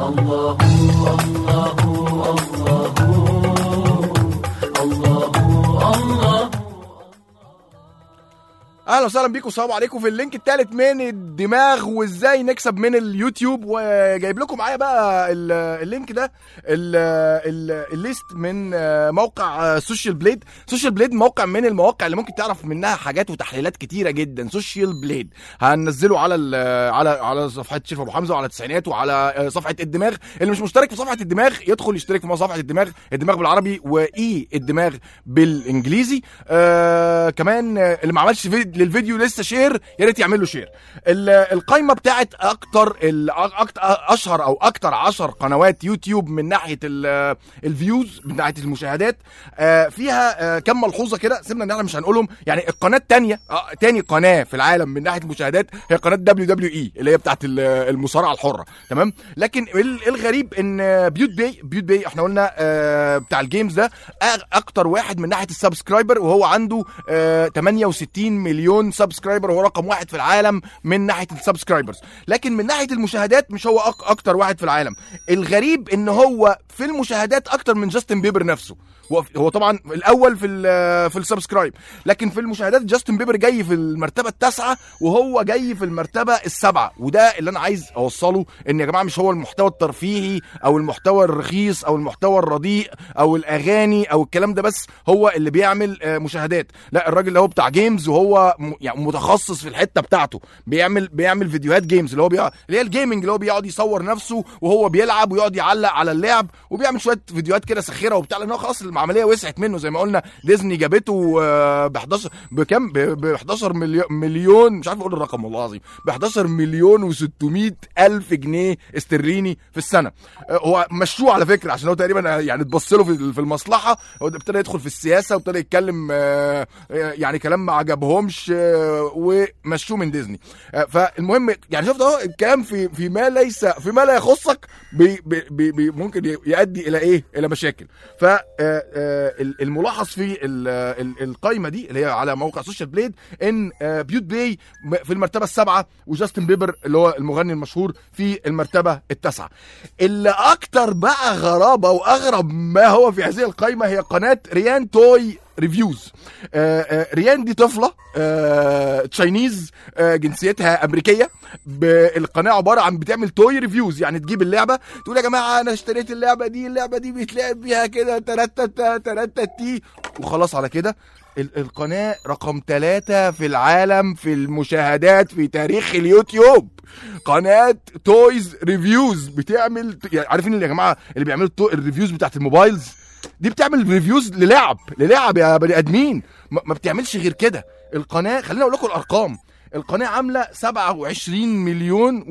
اهلا وسهلا بيكم السلام عليكم في اللينك الثالث من الدماغ وازاي نكسب من اليوتيوب وجايب لكم معايا بقى ال- اللينك ده ال- ال- الليست من موقع سوشيال بليد سوشيال بليد موقع من المواقع اللي ممكن تعرف منها حاجات وتحليلات كتيره جدا سوشيال بليد هننزله على ال- على على صفحه شريف ابو حمزه وعلى التسعينات وعلى صفحه الدماغ اللي مش مشترك في صفحه الدماغ يدخل يشترك في صفحه الدماغ الدماغ بالعربي واي الدماغ بالانجليزي آه كمان آه، اللي ما عملش فيد- للفيديو لسه شير يا ريت يعمل له شير ال- القايمه بتاعت اكتر ال- أكتر اشهر او اكتر 10 قنوات يوتيوب من ناحيه ال- الفيوز من ناحيه المشاهدات آه فيها آه كم ملحوظه كده سيبنا ان احنا مش هنقولهم يعني القناه الثانيه آه تاني قناه في العالم من ناحيه المشاهدات هي قناه دبليو دبليو اي اللي هي بتاعت ال- المصارعه الحره تمام لكن ال- الغريب ان آه، بيوت بي بيوت بي احنا قلنا آه بتاع الجيمز ده أغ- اكتر واحد من ناحيه السبسكرايبر وهو عنده آه 68 مليون سبسكرايبر وهو رقم واحد في العالم من ناحيه السبسكرايبرز لكن من ناحيه المشاهدات مش هو أك اكتر واحد في العالم الغريب ان هو في المشاهدات اكتر من جاستن بيبر نفسه هو هو طبعا الاول في ال- في السبسكرايب لكن في المشاهدات جاستن بيبر جاي في المرتبه التاسعه وهو جاي في المرتبه السابعه وده اللي انا عايز اوصله ان يا جماعه مش هو المحتوى الترفيهي او المحتوى الرخيص او المحتوى الرديء او الاغاني او الكلام ده بس هو اللي بيعمل آه، مشاهدات لا الراجل اللي هو بتاع جيمز وهو م- يعني متخصص في الحته بتاعته بيعمل بيعمل فيديوهات جيمز اللي هو بيقعد اللي هي الجيمنج اللي هو بيقعد يصور نفسه وهو بيلعب ويقعد يعلق على اللعب وبيعمل شويه فيديوهات كده سخيره وبتاع لان هو خلاص العمليه وسعت منه زي ما قلنا ديزني جابته ب 11 بكام ب 11 مليون مليون مش عارف اقول الرقم والله العظيم ب 11 مليون و600 الف جنيه استرليني في السنه آه، هو مشوه على فكره عشان هو تقريبا يعني اتبص له في في المصلحه هو ابتدى يدخل في السياسه وابتدى يتكلم آه، آه، يعني كلام ما عجبهمش آه، ومشوه من ديزني آه، فالمهم يعني شفت اهو الكلام في في ما ليس في ما لا يخصك بي بي بي بي ممكن يؤدي الى ايه الى مشاكل ف آه، آه، الملاحظ في ال- ال- القايمه دي اللي هي على موقع سوشيال بليد ان آه، بيوت بي في المرتبه السابعه وجاستن بيبر اللي هو المغني المشهور في المرتبه التاسعه اللي اكتر بقى غرابه واغرب ما هو في هذه القايمه هي قناه ريان توي ريفيوز آه آه ريان دي طفله آه تشاينيز آه جنسيتها امريكيه ب- القناه عباره عن بتعمل توي ريفيوز يعني تجيب اللعبه تقول يا جماعه انا اشتريت اللعبه دي اللعبه دي بيتلعب بيها كده ترتتا ترتتا تي وخلاص على كده ال- القناه رقم ثلاثة في العالم في المشاهدات في تاريخ اليوتيوب قناه تويز ريفيوز بتعمل يعني عارفين يا جماعه اللي بيعملوا التو- الريفيوز بتاعت الموبايلز دي بتعمل ريفيوز للعب للعب يا بني ادمين ما ما بتعملش غير كده القناه خليني اقول لكم الارقام القناه عامله 27 مليون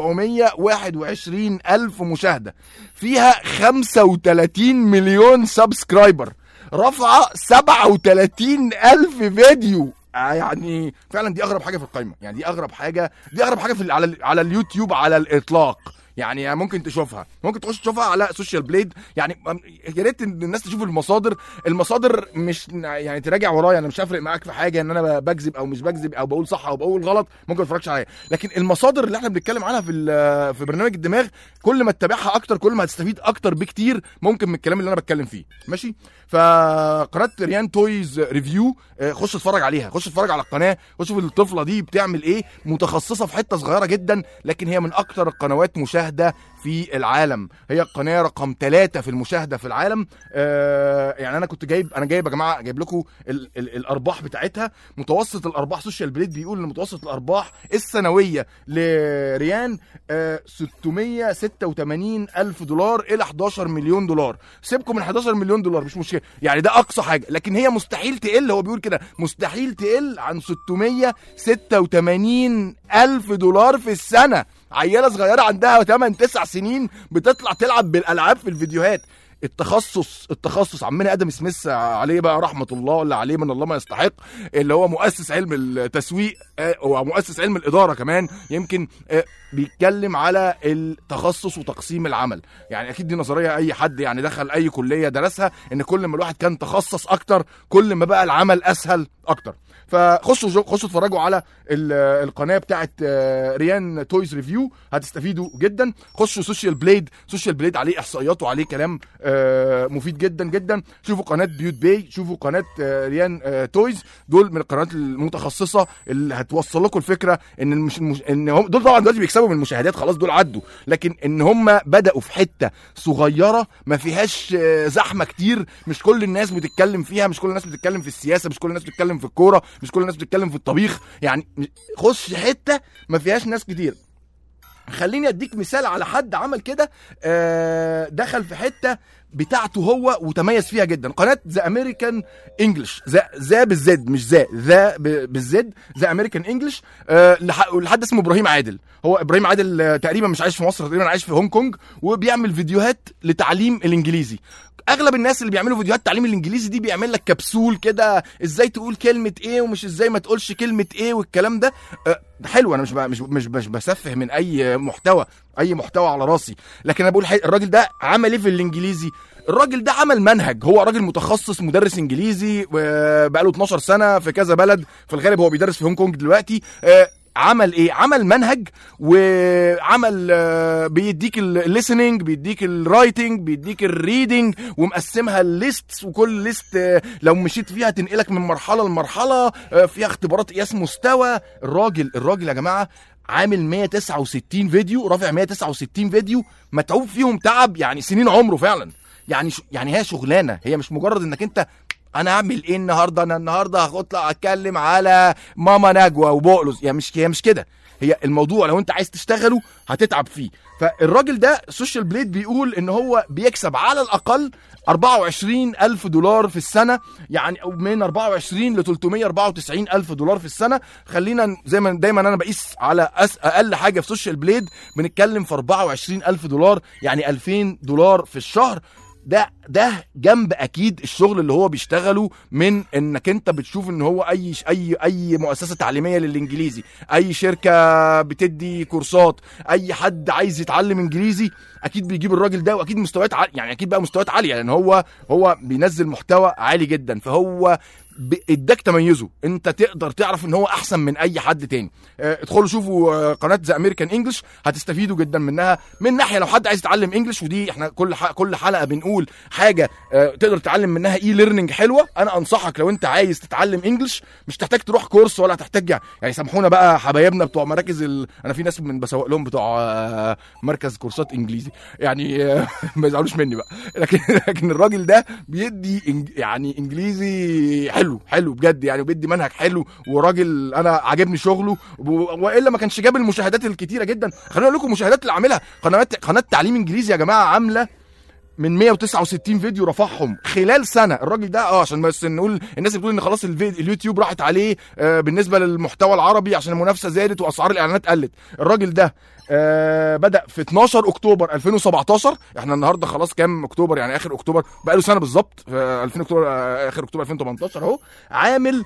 و721 الف مشاهده فيها 35 مليون سبسكرايبر رافعه 37 الف فيديو آه يعني فعلا دي اغرب حاجه في القايمه يعني دي اغرب حاجه دي اغرب حاجه في ال- على ال- على اليوتيوب على الاطلاق يعني ممكن تشوفها ممكن تخش تشوفها على سوشيال بليد يعني أم- يا ريت ان الناس تشوف المصادر المصادر مش يعني تراجع ورايا انا مش هفرق معاك في حاجه ان انا بكذب او مش بكذب او بقول صح او بقول غلط ممكن ما تتفرجش عليا لكن المصادر اللي احنا بنتكلم عنها في ال- في برنامج الدماغ كل ما تتابعها اكتر كل ما هتستفيد اكتر بكتير ممكن من الكلام اللي انا بتكلم فيه ماشي فقناه ريان تويز ريفيو آه، خش اتفرج عليها خش اتفرج على القناه خش شوف الطفله دي بتعمل ايه متخصصه في حته صغيره جدا لكن هي من اكتر القنوات مشاهده في العالم هي القناه رقم ثلاثة في المشاهده في العالم آه يعني انا كنت جايب انا جايب يا جماعه جايب لكم ال ال الارباح بتاعتها متوسط الارباح سوشيال بليد بيقول ان متوسط الارباح السنويه لريان آه 686 الف دولار الى 11 مليون دولار سيبكم من 11 مليون دولار مش مشكله يعني ده اقصى حاجه لكن هي مستحيل تقل هو بيقول كده مستحيل تقل عن 686 الف دولار في السنه عيله صغيره عندها 8 9 سنين بتطلع تلعب بالالعاب في الفيديوهات التخصص التخصص عمنا ادم سميث عليه بقى رحمه الله ولا عليه من الله ما يستحق اللي هو مؤسس علم التسويق آه، ومؤسس علم الاداره كمان يمكن آه، بيتكلم على التخصص وتقسيم العمل يعني اكيد دي نظريه اي حد يعني دخل اي كليه درسها ان كل ما الواحد كان تخصص اكتر كل ما بقى العمل اسهل اكتر فخشوا جو- خشوا اتفرجوا على ال- القناه بتاعت آه، ريان تويز ريفيو هتستفيدوا جدا خشوا سوشيال بليد سوشيال بليد عليه احصائيات وعليه كلام آه، مفيد جدا جدا شوفوا قناه بيوت باي شوفوا قناه آه، ريان آه، تويز دول من القنوات المتخصصه اللي هتوصل لكم الفكره ان المش... المش... ان هم دول طبعا دلوقتي بيكسبوا من المشاهدات خلاص دول عدوا لكن ان هم بداوا في حته صغيره ما فيهاش آه، زحمه كتير مش كل الناس بتتكلم فيها مش كل الناس بتتكلم في السياسه مش كل الناس بتتكلم في الكوره مش كل الناس بتتكلم في الطبيخ يعني خش حته ما فيهاش ناس كتير خليني اديك مثال على حد عمل كده آه، دخل في حته بتاعته هو وتميز فيها جدا قناه ذا امريكان انجلش ذا ذا بالزد مش ذا ذا ب- بالزد ذا امريكان انجلش لحد اسمه ابراهيم عادل هو ابراهيم عادل آه، تقريبا مش عايش في مصر تقريبا عايش في هونج كونج وبيعمل فيديوهات لتعليم الانجليزي اغلب الناس اللي بيعملوا فيديوهات تعليم الانجليزي دي بيعمل لك كبسول كده ازاي تقول كلمه ايه ومش ازاي ما تقولش كلمه ايه والكلام ده آه، حلو انا مش ب- مش مش مش بسفه من اي محتوى اي محتوى على راسي لكن انا بقول حي- الراجل ده عمل ايه في الانجليزي الراجل ده عمل منهج هو راجل متخصص مدرس انجليزي بقاله 12 سنه في كذا بلد في الغالب هو بيدرس في هونج كونج دلوقتي آه، عمل ايه عمل منهج وعمل آه، بيديك الليسننج بيديك الرايتنج بيديك الريدنج ومقسمها الليست وكل ليست آه، لو مشيت فيها تنقلك من مرحله لمرحله آه، فيها اختبارات قياس مستوى الراجل الراجل يا جماعه عامل 169 فيديو رافع 169 فيديو متعوب فيهم تعب يعني سنين عمره فعلا يعني ش... يعني هي شغلانه هي مش مجرد انك انت انا اعمل ايه النهارده انا النهارده هطلع اتكلم على ماما نجوى وبقلص يعني مش هي مش كده هي الموضوع لو انت عايز تشتغله هتتعب فيه فالراجل ده سوشيال بليد بيقول ان هو بيكسب على الاقل 24 الف دولار في السنه يعني أو من 24 ل 394 الف دولار في السنه خلينا ن- زي ما دايما انا بقيس على أس اقل حاجه في سوشيال بليد بنتكلم في 24 الف دولار يعني 2000 دولار في الشهر ده ده جنب اكيد الشغل اللي هو بيشتغله من انك انت بتشوف ان هو اي اي اي مؤسسه تعليميه للانجليزي اي شركه بتدي كورسات اي حد عايز يتعلم انجليزي اكيد بيجيب الراجل ده واكيد مستويات عالية يعني اكيد بقى مستويات عاليه لان هو هو بينزل محتوى عالي جدا فهو ب- اداك تميزه انت تقدر تعرف ان هو احسن من اي حد تاني اه، ادخلوا شوفوا اه، قناه ذا امريكان انجلش هتستفيدوا جدا منها من ناحيه لو حد عايز يتعلم انجلش ودي احنا كل ح- كل حلقه بنقول حاجه اه، تقدر تتعلم منها اي ليرنينج حلوه انا انصحك لو انت عايز تتعلم انجلش مش تحتاج تروح كورس ولا تحتاج يعني, يعني سامحونا بقى حبايبنا بتوع مراكز ال... انا في ناس من بسوق لهم بتوع اه، مركز كورسات انجليزي يعني اه، ما يزعلوش مني بقى لكن لكن الراجل ده بيدي إنج... يعني انجليزي حلو حلو بجد يعني وبيدي منهج حلو وراجل انا عاجبني شغله و... والا ما كانش جاب المشاهدات الكتيره جدا خليني اقول لكم المشاهدات اللي عاملها قنوات قناه تعليم انجليزي يا جماعه عامله من 169 فيديو رفعهم خلال سنه الراجل ده اه عشان بس نقول الناس اللي بتقول ان خلاص الفيديو اليوتيوب راحت عليه آه بالنسبه للمحتوى العربي عشان المنافسه زادت واسعار الاعلانات قلت الراجل ده آه بدا في 12 اكتوبر 2017 احنا النهارده خلاص كام اكتوبر يعني اخر اكتوبر بقى له سنه بالظبط في 2000 اكتوبر آه اخر اكتوبر 2018 اهو عامل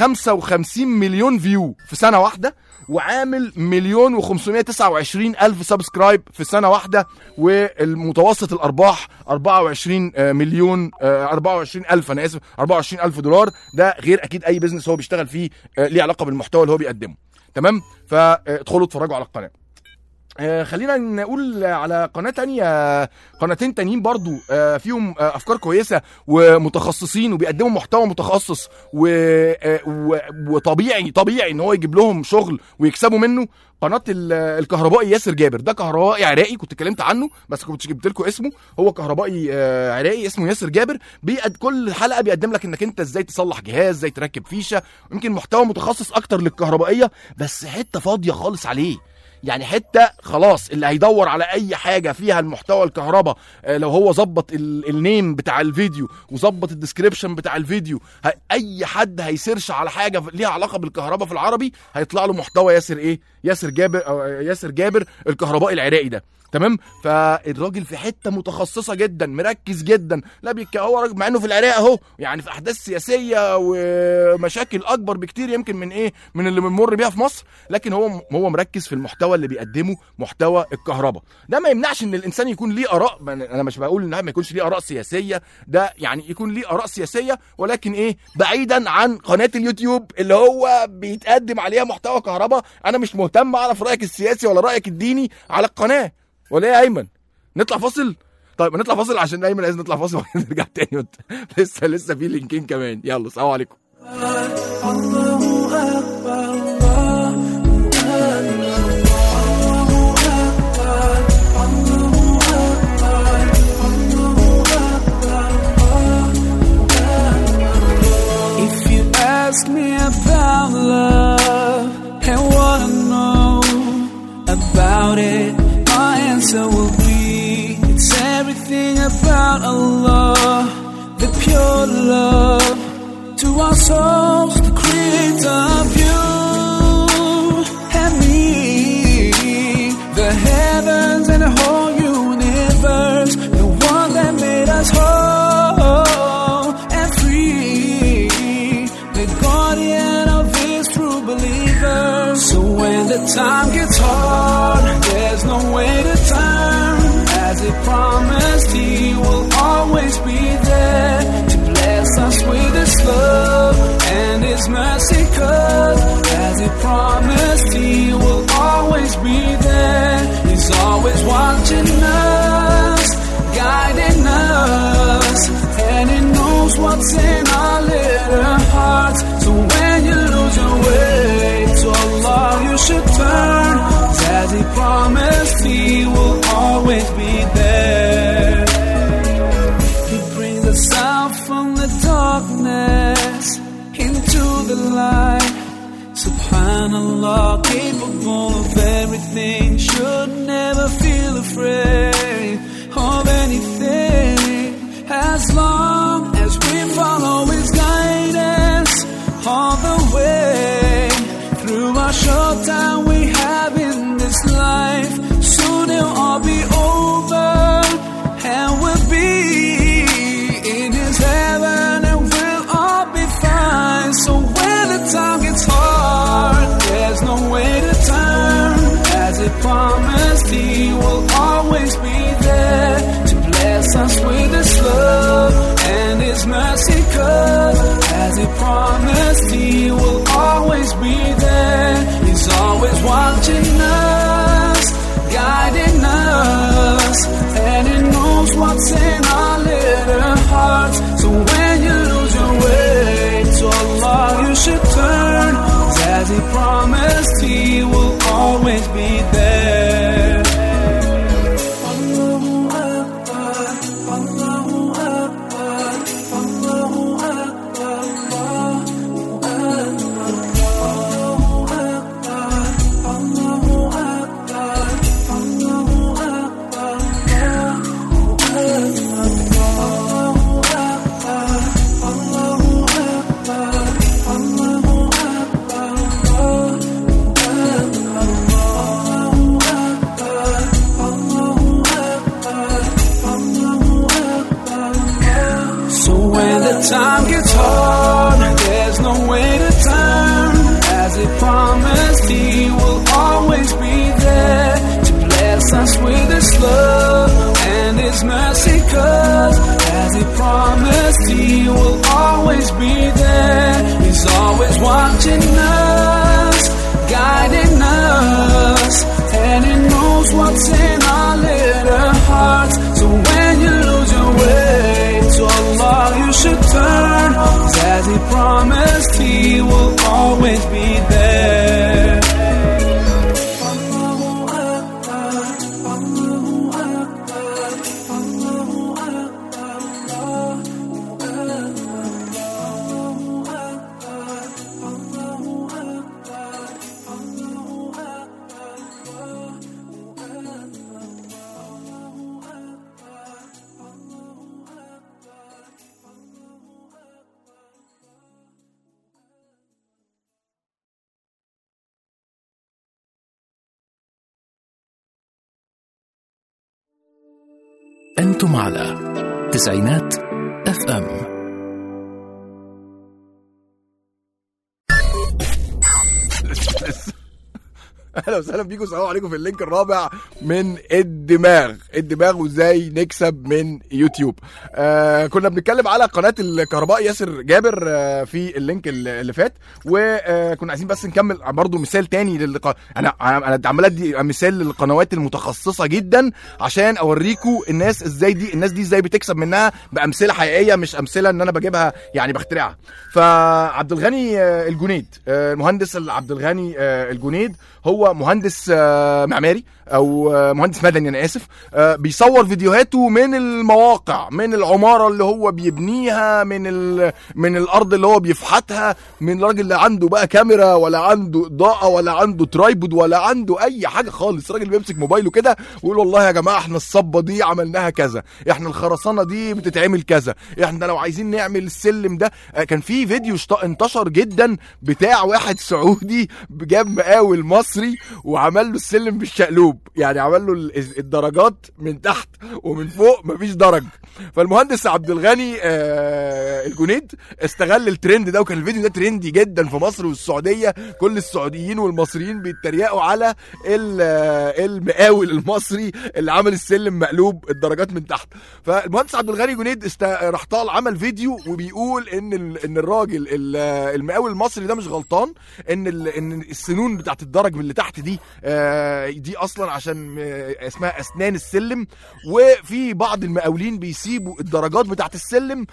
55 مليون فيو في سنه واحده وعامل مليون و529 الف سبسكرايب في سنه واحده والمتوسط الارباح 24 آه، مليون آه، 24 الف انا اسف 24 الف دولار ده غير اكيد اي بزنس هو بيشتغل فيه آه، ليه علاقه بالمحتوى اللي هو بيقدمه تمام فادخلوا اتفرجوا على القناه آه، خلينا نقول على قناة تانية قناتين تانيين برضو آه، فيهم آه، أفكار كويسة ومتخصصين وبيقدموا محتوى متخصص و... آه، و... وطبيعي طبيعي إن هو يجيب لهم شغل ويكسبوا منه قناة ال- الكهربائي ياسر جابر ده كهربائي عراقي كنت اتكلمت عنه بس كنت جبت لكم اسمه هو كهربائي آه، عراقي اسمه ياسر جابر بيقد كل حلقة بيقدم لك انك انت ازاي تصلح جهاز ازاي تركب فيشة يمكن محتوى متخصص اكتر للكهربائية بس حتة فاضية خالص عليه يعني حته خلاص اللي هيدور على اي حاجه فيها المحتوى الكهرباء آه، لو هو ظبط ال- النيم بتاع الفيديو وظبط الديسكريبشن بتاع الفيديو ه- اي حد هيسيرش على حاجه ف- ليها علاقه بالكهرباء في العربي هيطلع له محتوى ياسر ايه ياسر جابر أو ياسر جابر الكهربائي العراقي ده تمام فالراجل في حته متخصصه جدا مركز جدا لا بيك هو راجل مع انه في العراق اهو يعني في احداث سياسيه ومشاكل اكبر بكتير يمكن من ايه من اللي بنمر بيها في مصر لكن هو هو مركز في المحتوى اللي بيقدمه محتوى الكهرباء ده ما يمنعش ان الانسان يكون ليه اراء ما أنا- انا مش بقول ان ما يكونش ليه اراء سياسيه ده يعني يكون ليه اراء سياسيه ولكن ايه بعيدا عن قناه اليوتيوب اللي هو بيتقدم عليها محتوى كهرباء انا مش مهتم اعرف رايك السياسي ولا رايك الديني على القناه ولا ايه يا ايمن نطلع فاصل طيب نطلع فاصل عشان ايمن عايز نطلع فاصل ونرجع تاني وت- لسه لسه في لينكين كمان يلا السلام عليكم If you ask me about love and wanna know about it, my answer will be it's everything about Allah, the pure love to our souls, the creator of you and me, the heavens and the whole universe, the one that made us whole and free, the guardian of his true believers. So when the time gets hard, there's no way to turn. As he promised, he will always be there to bless us with his love and his mercy. Cause as he promised, he will always be there. He's always watching us, guiding us, and he knows what's in our little hearts. So when you lose your way to Allah, you should turn. 'Cause As he promised, he will always be there. He brings us out from the darkness into the light. Subhanallah, capable of everything, should never feel afraid of anything. As long as we follow His guidance all the way through our short time we have in this life, soon it'll all be over and we'll be in His heaven and we'll all be fine. So when the time gets hard, there's no way to turn. As He promised, He will always be there to bless us with His love and His mercy. Cause as He promised, He will always be there. He's always watching us, guiding us, and He knows what's in our little hearts. So when you lose your way to Allah, you should turn. 'Cause as He promised, He will always be there. Allahu Akbar, Allahu Akbar, Allahu Akbar, Allahu Akbar, Allahu Akbar, Allahu Akbar, Allahu Akbar, Allahu Akbar. it's hard, there's no way to turn. As he promised, he will always be there to bless us with his love and his mercy. Cause as he promised, he will always be there. He's always watching us, guiding us, and he knows what's in our little hearts. So when you lose your way, to Allah you should turn. 'Cause as he promised, he will always be there. أنتم على تسعينات اف ام اهلا وسهلا بيكم السلام عليكم في اللينك الرابع من الدماغ الدماغ وازاي نكسب من يوتيوب آه كنا بنتكلم على قناه الكهرباء ياسر جابر آه في اللينك اللي اللي فات وكنا عايزين بس نكمل برضو مثال تاني للق... انا انا عمال ادي مثال للقنوات المتخصصه جدا عشان اوريكم الناس ازاي دي الناس دي ازاي بتكسب منها بامثله حقيقيه مش امثله ان انا بجيبها يعني بخترعها فعبد الغني آه، الجنيد آه، المهندس عبد الغني آه، الجنيد هو مهندس آه، معماري او آه، مهندس مدني انا اسف آه، بيصور فيديوهاته من المواقع من العماره اللي هو بيبنيها من ال... من الارض اللي هو بيفحتها من الراجل اللي عنده بقى كاميرا ولا عنده اضاءه ولا عنده ترايبود ولا عنده اي حاجه خالص راجل بيمسك موبايله كده ويقول والله يا جماعه احنا الصبه دي عملناها كذا احنا الخرسانه دي بتتعمل كذا احنا لو عايزين نعمل السلم ده آه، كان في فيديو اشت- انتشر جدا بتاع واحد سعودي جاب مقاول مصري وعمل له السلم بالشقلوب يعني عمل له ال- الدرجات من تحت ومن فوق مفيش درج فالمهندس عبد الغني آه الجنيد استغل الترند ده وكان الفيديو ده ترندي جدا في مصر والسعوديه كل السعوديين والمصريين بيتريقوا على ال- آه، المقاول المصري اللي عمل السلم مقلوب الدرجات من تحت فالمهندس عبد الغني جنيد است... راح طال عمل فيديو وبيقول ان ال... ان الراجل ال- آه، المقاول المصري ده مش غلطان ان ال... ان السنون بتاعت الدرج من اللي تحت دي آه، دي اصلا عشان آه، اسمها اسنان السلم وفي بعض المقاولين بيسيبوا الدرجات بتاعت السلم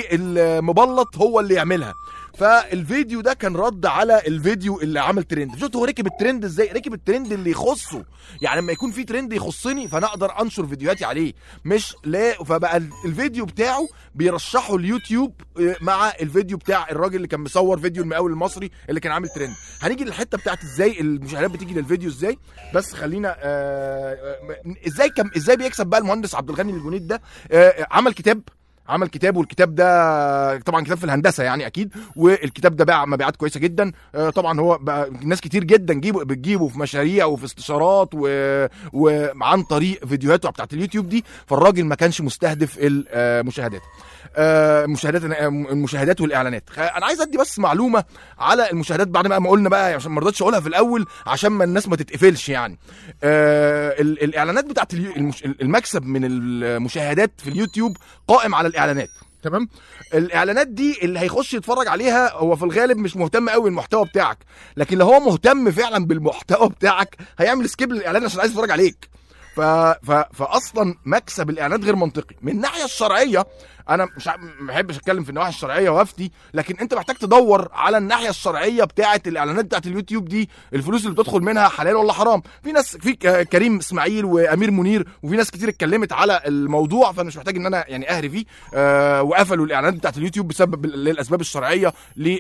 للمبلط هو اللي يعملها فالفيديو ده كان رد على الفيديو اللي عمل ترند شفت هو ركب الترند ازاي ركب الترند اللي يخصه يعني لما يكون في ترند يخصني فانا اقدر انشر فيديوهاتي عليه مش لا فبقى ال- الفيديو بتاعه بيرشحه اليوتيوب آه، مع الفيديو بتاع الراجل اللي كان مصور فيديو المقاول المصري اللي كان عامل ترند هنيجي للحته بتاعت ازاي المشاهدات بتيجي للفيديو ازاي بس خلينا آه، آه، ازاي كم ازاي بيكسب بقى المهندس عبد الغني الجنيد ده آه، عمل كتاب عمل كتاب والكتاب ده طبعا كتاب في الهندسه يعني اكيد والكتاب ده باع مبيعات كويسه جدا آه، طبعا هو بقى ناس كتير جدا جيبه بتجيبه في مشاريع وفي استشارات و... وعن طريق فيديوهاته بتاعت اليوتيوب دي فالراجل ما كانش مستهدف المشاهدات آه، مشاهدات المشاهدات والاعلانات خ- انا عايز ادي بس معلومه على المشاهدات بعد ما ما قلنا بقى عشان ما رضيتش اقولها في الاول عشان ما الناس ما تتقفلش يعني آه ال- الاعلانات بتاعت اليو- المش... المكسب من المشاهدات في اليوتيوب قائم على الاعلانات تمام الاعلانات دي اللي هيخش يتفرج عليها هو في الغالب مش مهتم قوي بالمحتوى بتاعك لكن لو هو مهتم فعلا بالمحتوى بتاعك هيعمل سكيب للاعلان عشان عايز يتفرج عليك ف... ف... فاصلا مكسب الاعلانات غير منطقي من الناحيه الشرعيه انا مش ع- ما بحبش اتكلم في النواحي الشرعيه وافتي لكن انت محتاج تدور على الناحيه الشرعيه بتاعه الاعلانات بتاعه اليوتيوب دي الفلوس اللي بتدخل منها حلال ولا حرام في ناس في ك- كريم اسماعيل وامير منير وفي ناس كتير اتكلمت على الموضوع فانا مش محتاج ان انا يعني اهري فيه آه وقفلوا الاعلانات بتاعه اليوتيوب بسبب ال- للاسباب الشرعيه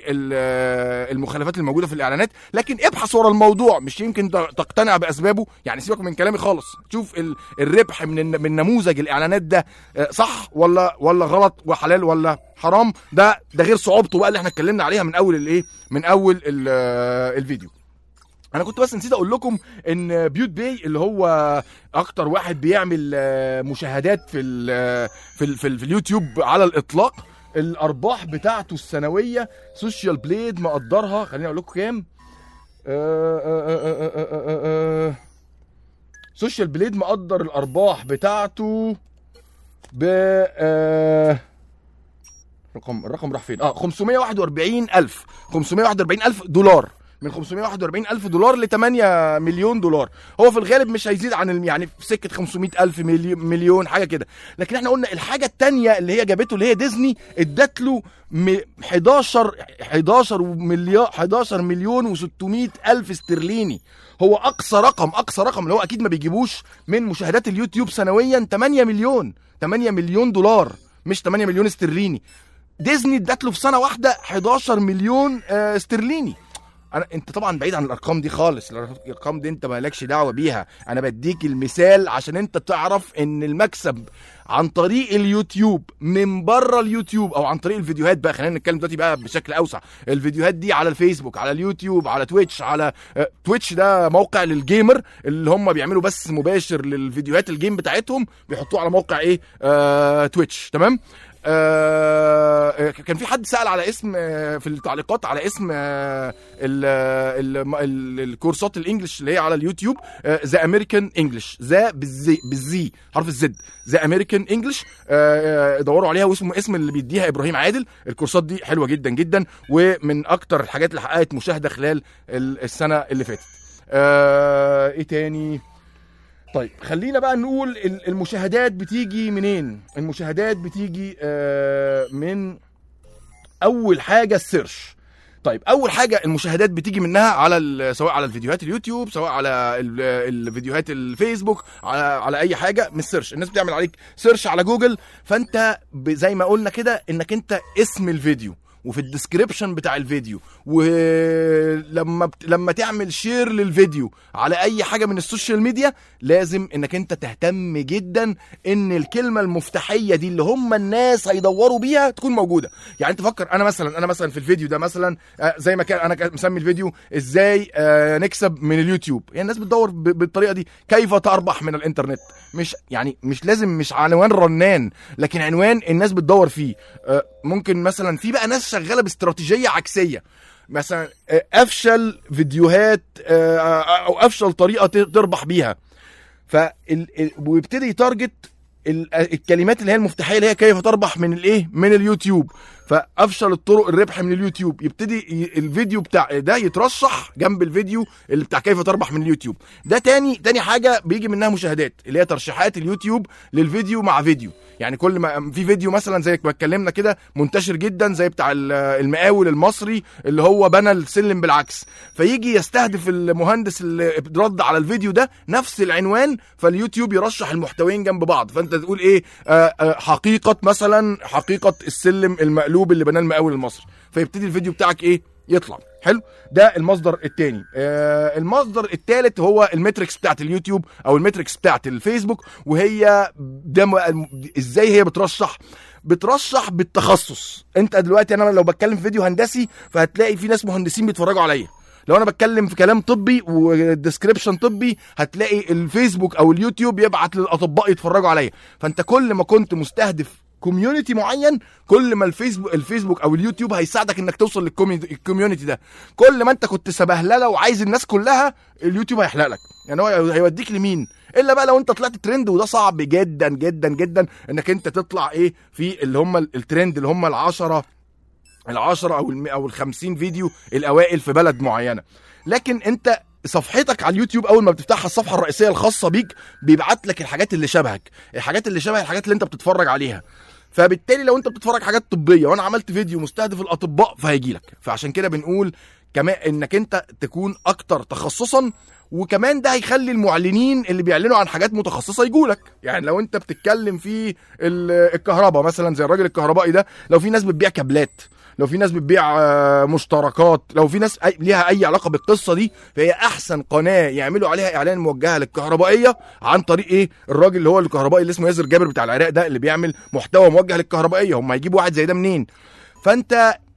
للمخالفات الموجوده في الاعلانات لكن ابحث ورا الموضوع مش يمكن ت- تقتنع باسبابه يعني سيبك من كلامي خالص شوف ال- الربح من الن- من نموذج الاعلانات ده آه، صح ولا ولا غلط وحلال ولا حرام ده ده غير صعوبته بقى اللي احنا اتكلمنا عليها من اول الايه من اول ال- آه، الفيديو انا كنت بس نسيت اقول لكم ان بيوت باي اللي هو اكتر واحد بيعمل آه، مشاهدات في ال في ال في, ال في اليوتيوب على الاطلاق الارباح بتاعته السنويه سوشيال بليد مقدرها خليني اقول لكم كام آه، آه، آه، آه، آه، آه، آه. سوشيال بليد مقدر الارباح بتاعته ب آه، رقم الرقم راح فين اه 541 الف 541 الف دولار من 541 الف دولار ل 8 مليون دولار هو في الغالب مش هيزيد عن الم- يعني في سكه 500 الف ملي- مليون حاجه كده لكن احنا قلنا الحاجه التانية اللي هي جابته اللي هي ديزني ادت له م- 11 11 مليار 11 مليون و600 الف استرليني هو اقصى رقم اقصى رقم اللي هو اكيد ما بيجيبوش من مشاهدات اليوتيوب سنويا 8 مليون 8 مليون دولار مش 8 مليون استرليني ديزني ادت له في سنه واحده 11 مليون آه، استرليني انا انت طبعا بعيد عن الارقام دي خالص الارقام دي انت مالكش دعوه بيها انا بديك المثال عشان انت تعرف ان المكسب عن طريق اليوتيوب من بره اليوتيوب او عن طريق الفيديوهات بقى خلينا نتكلم دلوقتي بقى بشكل اوسع الفيديوهات دي على الفيسبوك على اليوتيوب على تويتش على آه، تويتش ده موقع للجيمر اللي هم بيعملوا بس مباشر للفيديوهات الجيم بتاعتهم بيحطوه على موقع ايه آه تويتش تمام آه كان في حد سأل على اسم آه، في التعليقات على اسم آه، ال- ال- ال- الكورسات الانجليش اللي هي على اليوتيوب ذا امريكان انجلش ذا بالزي بالزي حرف الزد ذا امريكان انجلش دوروا عليها واسمه اسم اللي بيديها ابراهيم عادل الكورسات دي حلوه جدا جدا ومن اكتر الحاجات اللي حققت مشاهده خلال ال- السنه اللي فاتت آه، ايه تاني طيب خلينا بقى نقول ال- المشاهدات بتيجي منين المشاهدات بتيجي آه، من اول حاجه السيرش طيب اول حاجه المشاهدات بتيجي منها على ال- سواء على الفيديوهات اليوتيوب سواء على ال- الفيديوهات الفيسبوك على على اي حاجه من السيرش الناس بتعمل عليك سيرش على جوجل فانت ب- زي ما قلنا كده انك انت اسم الفيديو وفي الديسكريبشن بتاع الفيديو ولما بت... لما تعمل شير للفيديو على اي حاجه من السوشيال ميديا لازم انك انت تهتم جدا ان الكلمه المفتاحيه دي اللي هم الناس هيدوروا بيها تكون موجوده يعني انت فكر انا مثلا انا مثلا في الفيديو ده مثلا آه، زي ما كان انا كان مسمي الفيديو ازاي آه، نكسب من اليوتيوب يعني الناس بتدور ب- بالطريقه دي كيف تربح من الانترنت مش يعني مش لازم مش عنوان رنان لكن عنوان الناس بتدور فيه آه، ممكن مثلا في بقى ناس شغاله باستراتيجيه عكسيه مثلا آه، افشل فيديوهات آه، او افشل طريقه ت- تربح بيها ف ويبتدي يتارجت ال- الكلمات اللي هي المفتاحيه اللي هي كيف تربح من الايه من اليوتيوب فافشل الطرق الربح من اليوتيوب يبتدي ي- الفيديو بتاع ده يترشح جنب الفيديو اللي بتاع كيف تربح من اليوتيوب ده تاني تاني حاجه بيجي منها مشاهدات اللي هي ترشيحات اليوتيوب للفيديو مع فيديو يعني كل ما في فيديو مثلا زي ما اتكلمنا كده منتشر جدا زي بتاع ال- المقاول المصري اللي هو بنى السلم بالعكس فيجي يستهدف المهندس اللي رد على الفيديو ده نفس العنوان فاليوتيوب يرشح المحتويين جنب بعض فانت تقول ايه آه آه حقيقه مثلا حقيقه السلم المقلوب اللي بناه المقاول المصري فيبتدي الفيديو بتاعك ايه يطلع حلو ده المصدر الثاني آه المصدر الثالث هو المتركس بتاعت اليوتيوب او المتركس بتاعت الفيسبوك وهي ده م- ازاي هي بترشح بترشح بالتخصص انت دلوقتي انا لو بتكلم في فيديو هندسي فهتلاقي في ناس مهندسين بيتفرجوا عليا لو انا بتكلم في كلام طبي وديسكريبشن طبي هتلاقي الفيسبوك او اليوتيوب يبعت للاطباء يتفرجوا عليا فانت كل ما كنت مستهدف كوميونتي معين كل ما الفيسبوك الفيسبوك او اليوتيوب هيساعدك انك توصل للكوميونتي ده كل ما انت كنت سبهلله وعايز الناس كلها اليوتيوب هيحلق لك يعني هو هيوديك لمين الا بقى لو انت طلعت ترند وده صعب جدا جدا جدا انك انت تطلع ايه في اللي هم الترند اللي هم العشرة العشرة او الم... او الخمسين فيديو الاوائل في بلد معينه لكن انت صفحتك على اليوتيوب اول ما بتفتحها الصفحه الرئيسيه الخاصه بيك بيبعت لك الحاجات اللي شبهك الحاجات اللي شبه الحاجات اللي انت بتتفرج عليها فبالتالي لو انت بتتفرج حاجات طبيه وانا عملت فيديو مستهدف الاطباء فهيجي لك فعشان كده بنقول كمان انك انت تكون اكتر تخصصا وكمان ده هيخلي المعلنين اللي بيعلنوا عن حاجات متخصصه يجولك يعني لو انت بتتكلم في ال- الكهرباء مثلا زي الراجل الكهربائي ده لو في ناس بتبيع كابلات لو في ناس بتبيع آه، مشتركات لو في ناس أي ليها اي علاقه بالقصه دي فهي احسن قناه يعملوا عليها اعلان موجهه للكهربائيه عن طريق ايه الراجل اللي هو الكهربائي اللي اسمه ياسر جابر بتاع العراق ده اللي بيعمل محتوى موجه للكهربائيه هم هيجيبوا واحد زي ده منين فانت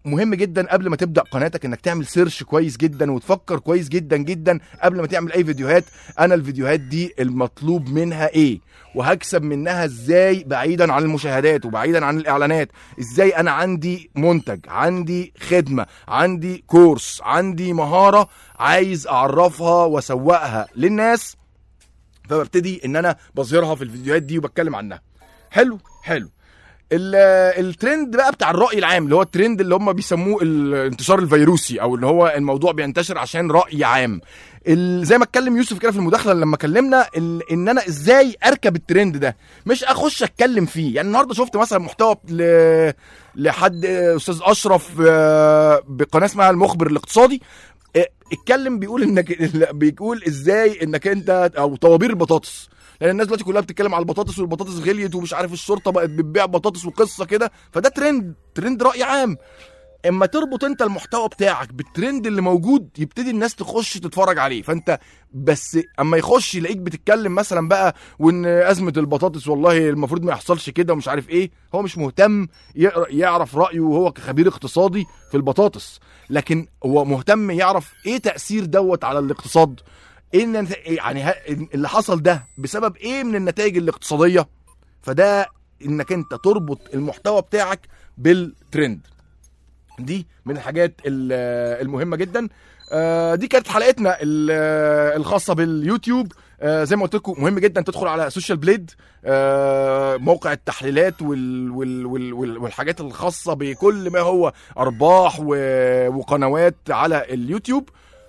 مهم جدا قبل ما تبدا قناتك انك تعمل سيرش كويس جدا وتفكر كويس جدا جدا قبل ما تعمل اي فيديوهات انا الفيديوهات دي المطلوب منها ايه وهكسب منها ازاي بعيدا عن المشاهدات وبعيدا عن الاعلانات ازاي انا عندي منتج عندي خدمه عندي كورس عندي مهاره عايز اعرفها واسوقها للناس فببتدي ان انا بظهرها في الفيديوهات دي وبتكلم عنها حلو حلو ال- الترند بقى بتاع الراي العام اللي هو الترند اللي هم بيسموه الانتشار الفيروسي او اللي هو الموضوع بينتشر عشان راي عام ال- زي ما اتكلم يوسف كده في المداخله لما كلمنا ال- ان انا ازاي اركب الترند ده مش اخش اتكلم فيه يعني النهارده شفت مثلا محتوى ل... لحد استاذ اشرف آه، بقناه اسمها المخبر الاقتصادي آه، اتكلم بيقول انك بيقول ازاي انك انت او طوابير البطاطس لان الناس دلوقتي كلها بتتكلم على البطاطس والبطاطس غليت ومش عارف الشرطه بقت بتبيع بطاطس وقصه كده فده ترند ترند راي عام اما تربط انت المحتوى بتاعك بالترند اللي موجود يبتدي الناس تخش تتفرج عليه فانت بس اما يخش يلاقيك بتتكلم مثلا بقى وان ازمه البطاطس والله المفروض ما يحصلش كده ومش عارف ايه هو مش مهتم يقرا يعرف رايه وهو كخبير اقتصادي في البطاطس لكن هو مهتم يعرف ايه تاثير دوت على الاقتصاد ايه النت- يعني ها- اللي حصل ده بسبب ايه من النتائج الاقتصاديه فده انك انت تربط المحتوى بتاعك بالترند دي من الحاجات ال- المهمه جدا آه، دي كانت حلقتنا ال- الخاصه باليوتيوب آه، زي ما قلت لكم مهم جدا تدخل على سوشيال بليد آه، موقع التحليلات وال وال وال وال والحاجات الخاصه بكل ما هو ارباح و- وقنوات على اليوتيوب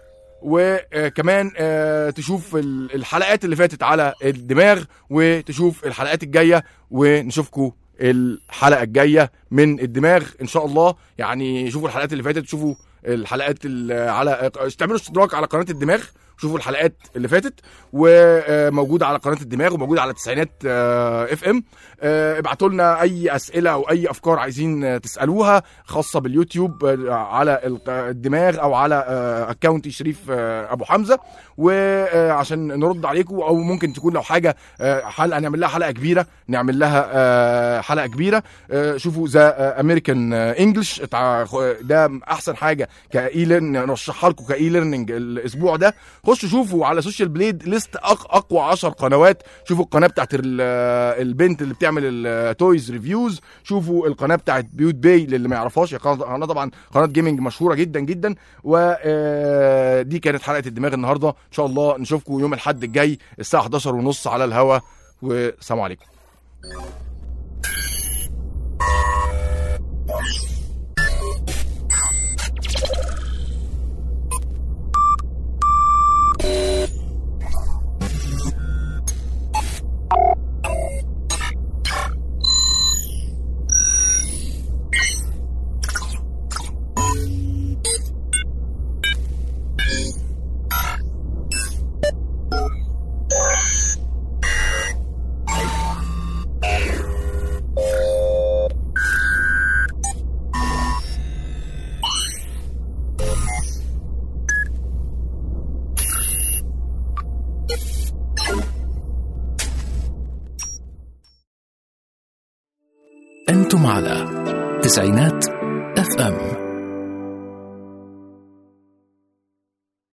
وكمان آه، تشوف ال- الحلقات اللي فاتت على الدماغ وتشوف الحلقات الجايه ونشوفكم الحلقه الجايه من الدماغ ان شاء الله يعني شوفوا الحلقات اللي فاتت شوفوا الحلقات اللي على تعملوا اشتراك على قناه الدماغ شوفوا الحلقات اللي فاتت وموجوده على قناه الدماغ وموجوده على تسعينات اف ام ابعتوا لنا اي اسئله او اي افكار عايزين آه، تسالوها خاصه باليوتيوب آه، على الق- الدماغ او على آه، اكونتي شريف آه، ابو حمزه وعشان نرد عليكم او ممكن تكون لو حاجه آه، حلقه نعمل لها حلقه كبيره نعمل لها آه، حلقه كبيره آه، شوفوا ذا امريكان انجلش ده احسن حاجه كاي ليرن نرشحها لكم كاي ليرنينج الاسبوع ده خشوا شوفوا على سوشيال بليد ليست اقوى 10 قنوات شوفوا القناه بتاعت ال- البنت اللي بتعمل التويز ريفيوز شوفوا القناه بتاعت بيوت باي للي ما يعرفهاش هي قناه قناة طبعا قناه جيمنج مشهوره جدا جدا ودي كانت حلقه الدماغ النهارده ان شاء الله نشوفكم يوم الاحد الجاي الساعه 11 ونص على الهوا والسلام عليكم أنتم على تسعينات اف ام